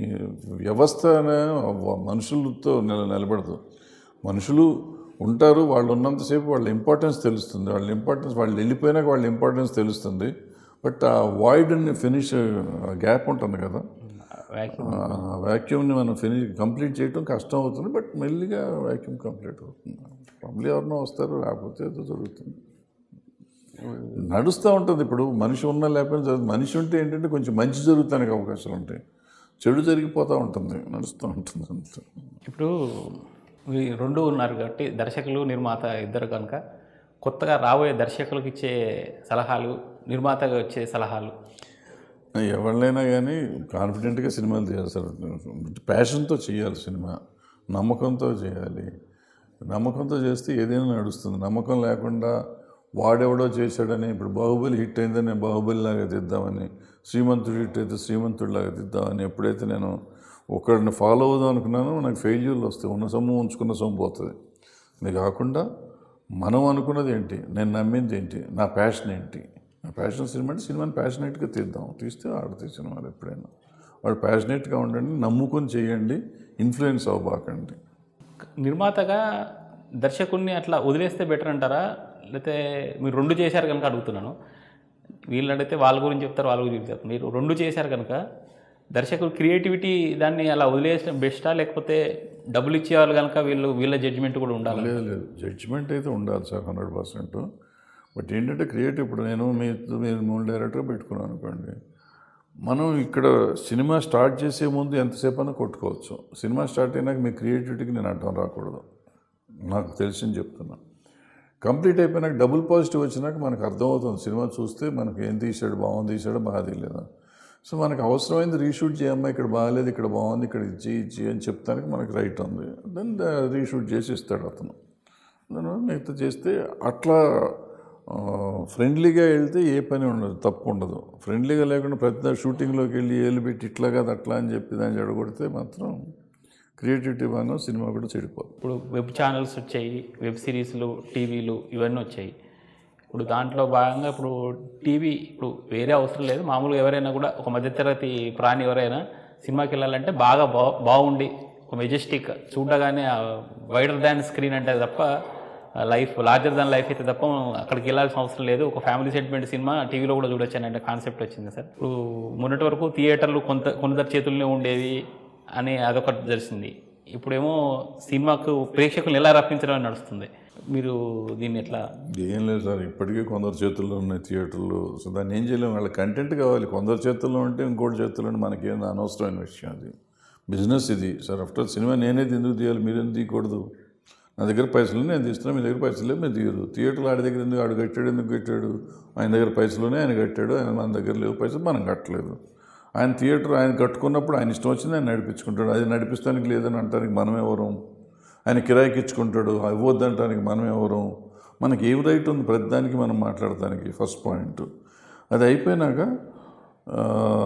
వ్యవస్థ అనే మనుషులతో నిల నిలబడదు మనుషులు ఉంటారు వాళ్ళు ఉన్నంతసేపు వాళ్ళ ఇంపార్టెన్స్ తెలుస్తుంది వాళ్ళ ఇంపార్టెన్స్ వాళ్ళు వెళ్ళిపోయినాక వాళ్ళ ఇంపార్టెన్స్ తెలుస్తుంది బట్ ఆ వాయిడ్ని ఫినిష్ గ్యాప్ ఉంటుంది కదా వ్యాక్యూమ్ ఆ వ్యాక్యూమ్ని మనం ఫినిష్ కంప్లీట్ చేయడం కష్టం అవుతుంది బట్ మెల్లిగా వ్యాక్యూమ్ కంప్లీట్ అవుతుంది ప్రాబ్లీ ఎవరినో వస్తారు రాకపోతే ఏదో జరుగుతుంది నడుస్తూ ఉంటుంది ఇప్పుడు మనిషి ఉన్నా లేకపోయినా జరుగుతుంది మనిషి ఉంటే ఏంటంటే కొంచెం మంచి జరుగుతానికి అవకాశాలు ఉంటాయి చెడు జరిగిపోతూ ఉంటుంది నడుస్తూ ఉంటుంది అంతే ఇప్పుడు ఈ రెండు ఉన్నారు కాబట్టి దర్శకులు నిర్మాత ఇద్దరు కనుక కొత్తగా రాబోయే దర్శకులకు ఇచ్చే సలహాలు నిర్మాతగా వచ్చే సలహాలు ఎవరినైనా కానీ కాన్ఫిడెంట్గా సినిమాలు చేయాలి సార్ ప్యాషన్తో చేయాలి సినిమా నమ్మకంతో చేయాలి నమ్మకంతో చేస్తే ఏదైనా నడుస్తుంది నమ్మకం లేకుండా వాడెవడో చేశాడని ఇప్పుడు బాహుబలి హిట్ అయిందని నేను బాహుబలి లాగా తీద్దామని శ్రీమంతుడు హిట్ అయితే శ్రీమంతుడిలాగా తీద్దామని ఎప్పుడైతే నేను ఒకరిని ఫాలో అవుదాం అనుకున్నానో నాకు ఫెయిల్యూర్లు వస్తాయి ఉన్న సొమ్ము ఉంచుకున్న సొమ్ము పోతుంది ఇది కాకుండా మనం అనుకున్నది ఏంటి నేను నమ్మింది ఏంటి నా ప్యాషన్ ఏంటి ప్యాషన్ సినిమా అంటే సినిమాని ప్యాషనేట్గా తీద్దాం తీస్తే ఆడతాయి సినిమాలు ఎప్పుడైనా వాడు ప్యాషనేట్గా ఉండండి నమ్ముకొని చేయండి ఇన్ఫ్లుయెన్స్ అవ్వబాకండి నిర్మాతగా దర్శకుడిని అట్లా వదిలేస్తే బెటర్ అంటారా లేకపోతే మీరు రెండు చేశారు కనుక అడుగుతున్నాను వీళ్ళు అడిగితే వాళ్ళ గురించి చెప్తారు వాళ్ళ గురించి చెప్తారు మీరు రెండు చేశారు కనుక దర్శకుడు క్రియేటివిటీ దాన్ని అలా వదిలేసిన బెస్టా లేకపోతే డబ్బులు ఇచ్చేవాళ్ళు కనుక వీళ్ళు వీళ్ళ జడ్జిమెంట్ కూడా ఉండాలి లేదు లేదు జడ్జిమెంట్ అయితే ఉండాలి సార్ హండ్రెడ్ పర్సెంట్ బట్ ఏంటంటే క్రియేటివ్ ఇప్పుడు నేను మీ మీరు మూడు డైరెక్టర్ పెట్టుకున్నాను అనుకోండి మనం ఇక్కడ సినిమా స్టార్ట్ చేసే ముందు ఎంతసేపు అయినా కొట్టుకోవచ్చు సినిమా స్టార్ట్ అయినాక మీ క్రియేటివిటీకి నేను అడ్డం రాకూడదు నాకు తెలిసింది చెప్తున్నా కంప్లీట్ అయిపోయినాక డబుల్ పాజిటివ్ వచ్చినాక మనకు అర్థమవుతుంది సినిమా చూస్తే మనకు ఏం తీసాడు బాగుంది తీసాడు బాగా తీయలేదా సో మనకు అవసరమైంది రీషూట్ చేయమ్మా ఇక్కడ బాగాలేదు ఇక్కడ బాగుంది ఇక్కడ ఇచ్చి ఇచ్చి అని చెప్తానికి మనకు రైట్ ఉంది దెన్ రీషూట్ చేసి ఇస్తాడు అతను దాని మిగతా చేస్తే అట్లా ఫ్రెండ్లీగా వెళ్తే ఏ పని ఉండదు తప్పు ఉండదు ఫ్రెండ్లీగా లేకుండా ప్రతి షూటింగ్లోకి వెళ్ళి ఏళ్ళు పెట్టి ఇట్లా కాదు అట్లా అని చెప్పి దాన్ని చెడగొడితే మాత్రం క్రియేటివిటీ బాగా సినిమా కూడా చెడిపోదు ఇప్పుడు వెబ్ ఛానల్స్ వచ్చాయి వెబ్ సిరీస్లు టీవీలు ఇవన్నీ వచ్చాయి ఇప్పుడు దాంట్లో భాగంగా ఇప్పుడు టీవీ ఇప్పుడు వేరే అవసరం లేదు మామూలుగా ఎవరైనా కూడా ఒక మధ్యతరగతి ప్రాణి ఎవరైనా సినిమాకి వెళ్ళాలంటే బాగా బా బాగుండి ఒక మెజెస్టిక్ చూడగానే వైడర్ దాన్ స్క్రీన్ అంటే తప్ప లైఫ్ లార్జర్ దాన్ లైఫ్ అయితే తప్ప అక్కడికి వెళ్ళాల్సిన అవసరం లేదు ఒక ఫ్యామిలీ సెంటిమెంట్ సినిమా టీవీలో కూడా చూడొచ్చు అనే కాన్సెప్ట్ వచ్చింది సార్ ఇప్పుడు మొన్నటి వరకు థియేటర్లు కొంత కొందరి చేతుల్లోనే ఉండేవి అని అదొకటి తెలిసింది ఇప్పుడేమో సినిమాకు ప్రేక్షకులను ఎలా రప్పించడం అని నడుస్తుంది మీరు దీన్ని ఎట్లా ఏం లేదు సార్ ఇప్పటికీ కొందరు చేతుల్లో ఉన్నాయి థియేటర్లు సో దాన్ని ఏం చేయలేము వాళ్ళ కంటెంట్ కావాలి కొందరు చేతుల్లో ఉంటే ఇంకోటి చేతుల్లో ఉంటే మనకేం అనవసరమైన విషయం అది బిజినెస్ ఇది సార్ ఆఫ్టర్ సినిమా నేనే ఎందుకు తీయాలి మీరు ఎందుకు తీయకూడదు నా దగ్గర పైసలు నేను తీస్తున్నా మీ దగ్గర పైసలు లేవు మీరు తీయరు థియేటర్లో ఆడి దగ్గర ఎందుకు ఆడు కట్టాడు ఎందుకు కట్టాడు ఆయన దగ్గర పైసలునే ఆయన కట్టాడు ఆయన మన దగ్గర లేవు పైసలు మనం కట్టలేదు ఆయన థియేటర్ ఆయన కట్టుకున్నప్పుడు ఆయన ఇష్టం వచ్చింది ఆయన నడిపించుకుంటాడు అది నడిపిస్తానికి లేదని అంటానికి మనం ఎవరు ఆయన కిరాయికి ఇచ్చుకుంటాడు ఇవ్వద్దంటానికి మనం ఎవరు మనకి ఏం రైట్ ఉంది ప్రతిదానికి మనం మాట్లాడటానికి ఫస్ట్ పాయింట్ అది అయిపోయినాక ఆ,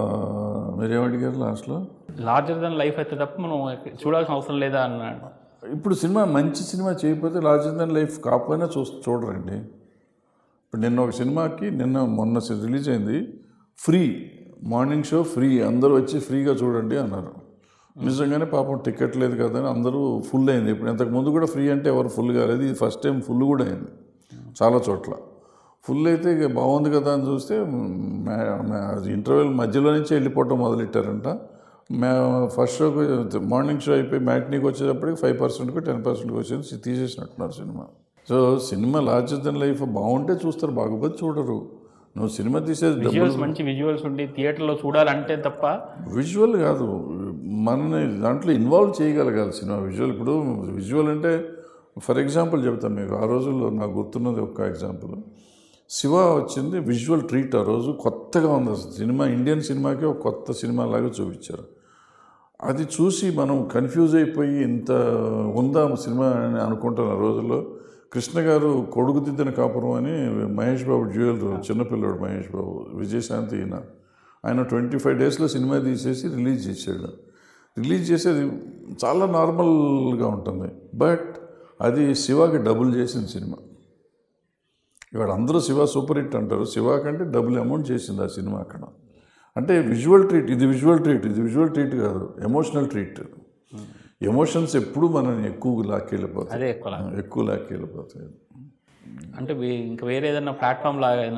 మీరేమడిగారు లాస్ట్లో లార్జర్ దాన్ లైఫ్ అయితే తప్ప మనం చూడాల్సిన అవసరం లేదా అన్నాడు ఇప్పుడు సినిమా మంచి సినిమా చేయకపోతే లార్జర్ దెన్ లైఫ్ కాకపోయినా చూ చూడరండి ఇప్పుడు నిన్న ఒక సినిమాకి నిన్న మొన్న రిలీజ్ అయింది ఫ్రీ మార్నింగ్ షో ఫ్రీ అందరూ వచ్చి ఫ్రీగా చూడండి అన్నారు నిజంగానే పాపం టికెట్ లేదు కదా అని అందరూ ఫుల్ అయింది ఇప్పుడు ఇంతకు ముందు కూడా ఫ్రీ అంటే ఎవరు ఫుల్ కాలేదు ఇది ఫస్ట్ టైం ఫుల్ కూడా అయింది చాలా చోట్ల ఫుల్ అయితే ఇక బాగుంది కదా అని చూస్తే మే- మే- అది ఇంటర్వెల్ మధ్యలో నుంచి వెళ్ళిపోవటం మొదలెట్టారంట మే ఫస్ట్ షోకి మార్నింగ్ షో అయిపోయి మ్యాట్నీకి వచ్చేటప్పటికి ఫైవ్ పర్సెంట్కి టెన్ పర్సెంట్కి వచ్చింది తీసేసినట్టున్నారు cinema so cinema larger than life బాగుంటే చూస్తారు బాగోపోతే చూడరు నువ్వు సినిమా తీసేది డబ్బులు విజువల్స్ మంచి విజువల్స్ ఉండి థియేటర్లో చూడాలంటే తప్ప విజువల్ కాదు మనని దాంట్లో ఇన్వాల్వ్ చేయగలగాలి సినిమా విజువల్ ఇప్పుడు విజువల్ అంటే ఫర్ ఎగ్జాంపుల్ చెప్తాను మీకు ఆ రోజుల్లో నాకు గుర్తున్నది ఒక ఎగ్జాంపుల్ శివ వచ్చింది విజువల్ ట్రీట్ ఆ రోజు కొత్తగా ఉంది అసలు సినిమా ఇండియన్ సినిమాకి ఒక కొత్త సినిమా లాగా చూపించారు అది చూసి మనం కన్ఫ్యూజ్ అయిపోయి ఇంత ఉందా సినిమా అని అనుకుంటున్న రోజుల్లో కృష్ణ గారు కొడుకు దిద్దిన కాపురం అని మహేష్ బాబు జ్యువెలర్ చిన్నపిల్లోడు మహేష్ బాబు విజయశాంతి ఈయన ఆయన ట్వంటీ ఫైవ్ డేస్లో సినిమా తీసేసి రిలీజ్ చేశాడు రిలీజ్ చేసేది చాలా నార్మల్గా ఉంటుంది బట్ అది శివాకి డబుల్ చేసిన సినిమా ఇవాడు అందరూ శివ సూపర్ హిట్ అంటారు శివ కంటే డబుల్ అమౌంట్ చేసింది ఆ సినిమా అక్కడ అంటే విజువల్ ట్రీట్ ఇది విజువల్ ట్రీట్ ఇది విజువల్ ట్రీట్ కాదు ఎమోషనల్ ట్రీట్ ఎమోషన్స్ ఎప్పుడు మనల్ని ఎక్కువ లాక్కెళ్ళిపోతాయి అదే ఎక్కువ లాగా. ఎక్కువ లాక్కెళ్ళిపోతాయి అంటే వే- ఇంకా వేరే ఏదైనా ప్లాట్ఫామ్ లాగా ఏదైనా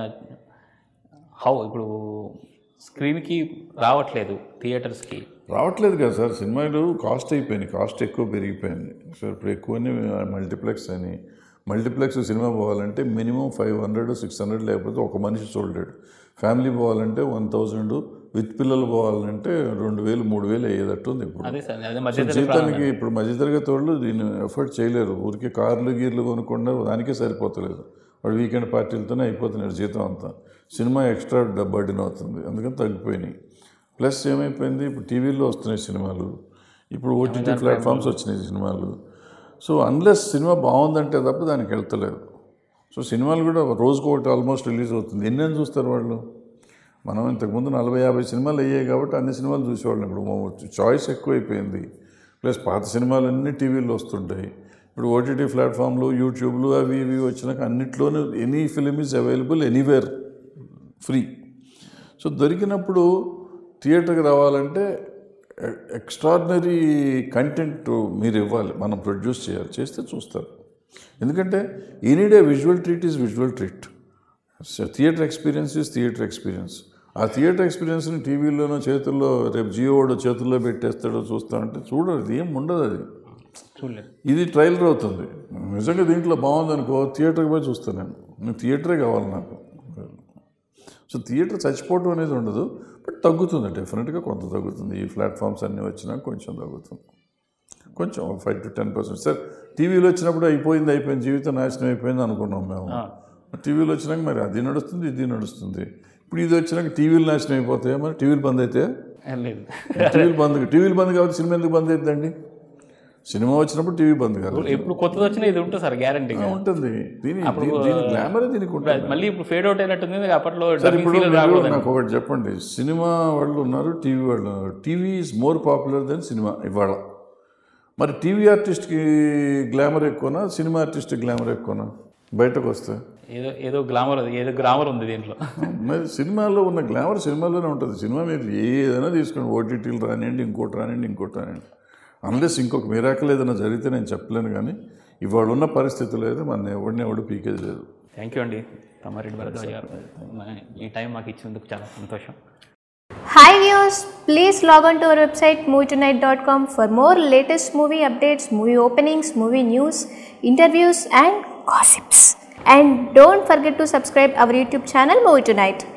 హౌ ఇప్పుడు స్క్రీన్కి రావట్లేదు థియేటర్స్కి రావట్లేదు కదా సార్ సినిమాలు కాస్ట్ అయిపోయినాయి కాస్ట్ ఎక్కువ పెరిగిపోయింది సార్ ఇప్పుడు ఎక్కువనే మల్టీప్లెక్స్ అని మల్టీప్లెక్స్ సినిమా పోవాలంటే minimum five hundred six hundred లేకపోతే ఒక మనిషి చూడలేడు ఫ్యామిలీ పోవాలంటే వన్ థౌజండ్ విత్ పిల్లలు పోవాలంటే రెండు వేలు మూడు వేలు అయ్యేటట్టు ఉంది ఇప్పుడు అదే సార్ అదే సో మధ్య జీతానికి ఇప్పుడు మధ్యతరగతి వాళ్ళు దీన్ని ఎఫర్ట్ చేయలేరు ఊరికే కార్లు గీర్లు కొనుక్కుండా దానికే సరిపోతలేదు వాడు వీకెండ్ పార్టీలతోనే అయిపోతున్నాడు జీతం అంతా సినిమా ఎక్స్ట్రా బర్డెన్ అవుతుంది అందుకని తగ్గిపోయినాయి ప్లస్ ఏమైపోయింది ఇప్పుడు టీవీల్లో వస్తున్నాయి సినిమాలు ఇప్పుడు ఓటీటీ ప్లాట్ఫామ్స్ వచ్చినాయి సినిమాలు సో అన్లెస్ సినిమా బాగుందంటే తప్ప దానికి వెళ్తలేదు సో సినిమాలు కూడా రోజుకు ఒకటి ఆల్మోస్ట్ రిలీజ్ అవుతుంది ఎన్ని అని చూస్తారు వాళ్ళు మనం ఇంతకుముందు నలభై యాభై సినిమాలు అయ్యాయి కాబట్టి అన్ని సినిమాలు చూసేవాళ్ళం ఇప్పుడు చాయిస్ ఎక్కువైపోయింది ప్లస్ పాత సినిమాలు అన్నీ టీవీలో వస్తుంటాయి ఇప్పుడు ఓటీటీ ప్లాట్ఫామ్లు యూట్యూబ్లు అవి ఇవి వచ్చినాక అన్నిట్లోనూ any film is available anywhere free so దొరికినప్పుడు థియేటర్కి రావాలంటే ఎక్స్ట్రాడినరీ కంటెంట్ మీరు ఇవ్వాలి మనం ప్రొడ్యూస్ చేయాలి చేస్తే చూస్తారు ఎందుకంటే anyday visual treat is visual treat theatre experience is theatre experience ఆ థియేటర్ ఎక్స్పీరియన్స్ని టీవీలోనో చేతుల్లో రేపు జియోడు చేతుల్లో పెట్టేస్తాడో చూస్తామంటే చూడరు ఇది ఏం ఉండదు అది చూడలేదు ఇది ట్రైలర్ అవుతుంది నిజంగా దీంట్లో బాగుందనుకో థియేటర్కి పోయి చూస్తాను నేను నేను థియేటరే కావాలి నాకు సో థియేటర్ చచ్చిపోవటం అనేది ఉండదు బట్ తగ్గుతుంది డెఫినెట్గా కొంత తగ్గుతుంది ఈ ప్లాట్ఫామ్స్ అన్నీ వచ్చినా కొంచెం తగ్గుతుంది కొంచెం five to ten percent sir టీవీలో వచ్చినప్పుడు అయిపోయింది అయిపోయింది జీవితం నాశనం అయిపోయింది అనుకున్నాం మేము టీవీలో వచ్చినాక మరి అది నడుస్తుంది ఇది నడుస్తుంది ఇప్పుడు ఇది వచ్చినాక టీవీలు నాశనం అయిపోతాయా మరి టీవీలు బంద్ అయితే లేదు టీవీలు బంద్ టీవీలు బంద్ కాబట్టి సినిమా ఎందుకు బంద్ అవుతుందండి సినిమా వచ్చినప్పుడు టీవీ బంద్ కాదు ఇప్పుడు కొత్తది వచ్చినా ఇది ఉంటుంది సార్ గ్యారంటీగా ఉంటుంది దీని దీని- దీని గ్లామర్ దీనికి ఉంటుంది మళ్ళీ ఇప్పుడు ఫేడ్ అవుట్ అయినట్టుంది అప్పట్లో సార్ dubbing ఇప్పుడు feel మీరు రాకూడదని. నాకు ఒకటి చెప్పండి సినిమా వాళ్ళు ఉన్నారు టీవీ వాళ్ళు ఉన్నారు TV is more popular than cinema ఇవాళ మరి టీవీ ఆర్టిస్ట్కి గ్లామర్ ఎక్కువనా సినిమా ఆర్టిస్ట్ గ్లామర్ ఎక్కువనా బయటకు వస్తే ఏదో ఏదో గ్లామర్ ఏదో గ్రామర్ ఉంది దీంట్లో మరి సినిమాలో ఉన్న గ్లామర్ సినిమాలోనే ఉంటుంది సినిమా మీరు ఏదైనా తీసుకోండి ఓటీటీలు రానివ్వండి ఇంకోటి రానివ్వండి ఇంకోటి రానివ్వండి అన్లెస్ ఇంకొక మిరాకల్ ఏదైనా జరిగితే నేను చెప్పలేను కానీ ఇవాళ ఉన్న పరిస్థితులు అయితే మన ఎవడిని ఎవడు పీకేది లేదు థ్యాంక్ యూ అండి తమ్మారెడ్డి భరద్వాజ్ గారు మా- ఈ టైం మాకు ఇచ్చినందుకు చాలా సంతోషం Hi viewers, please log on to our website movietonight.com for more latest movie updates, movie openings, movie news, interviews and gossips. And don't forget to subscribe our YouTube channel Movie Tonight.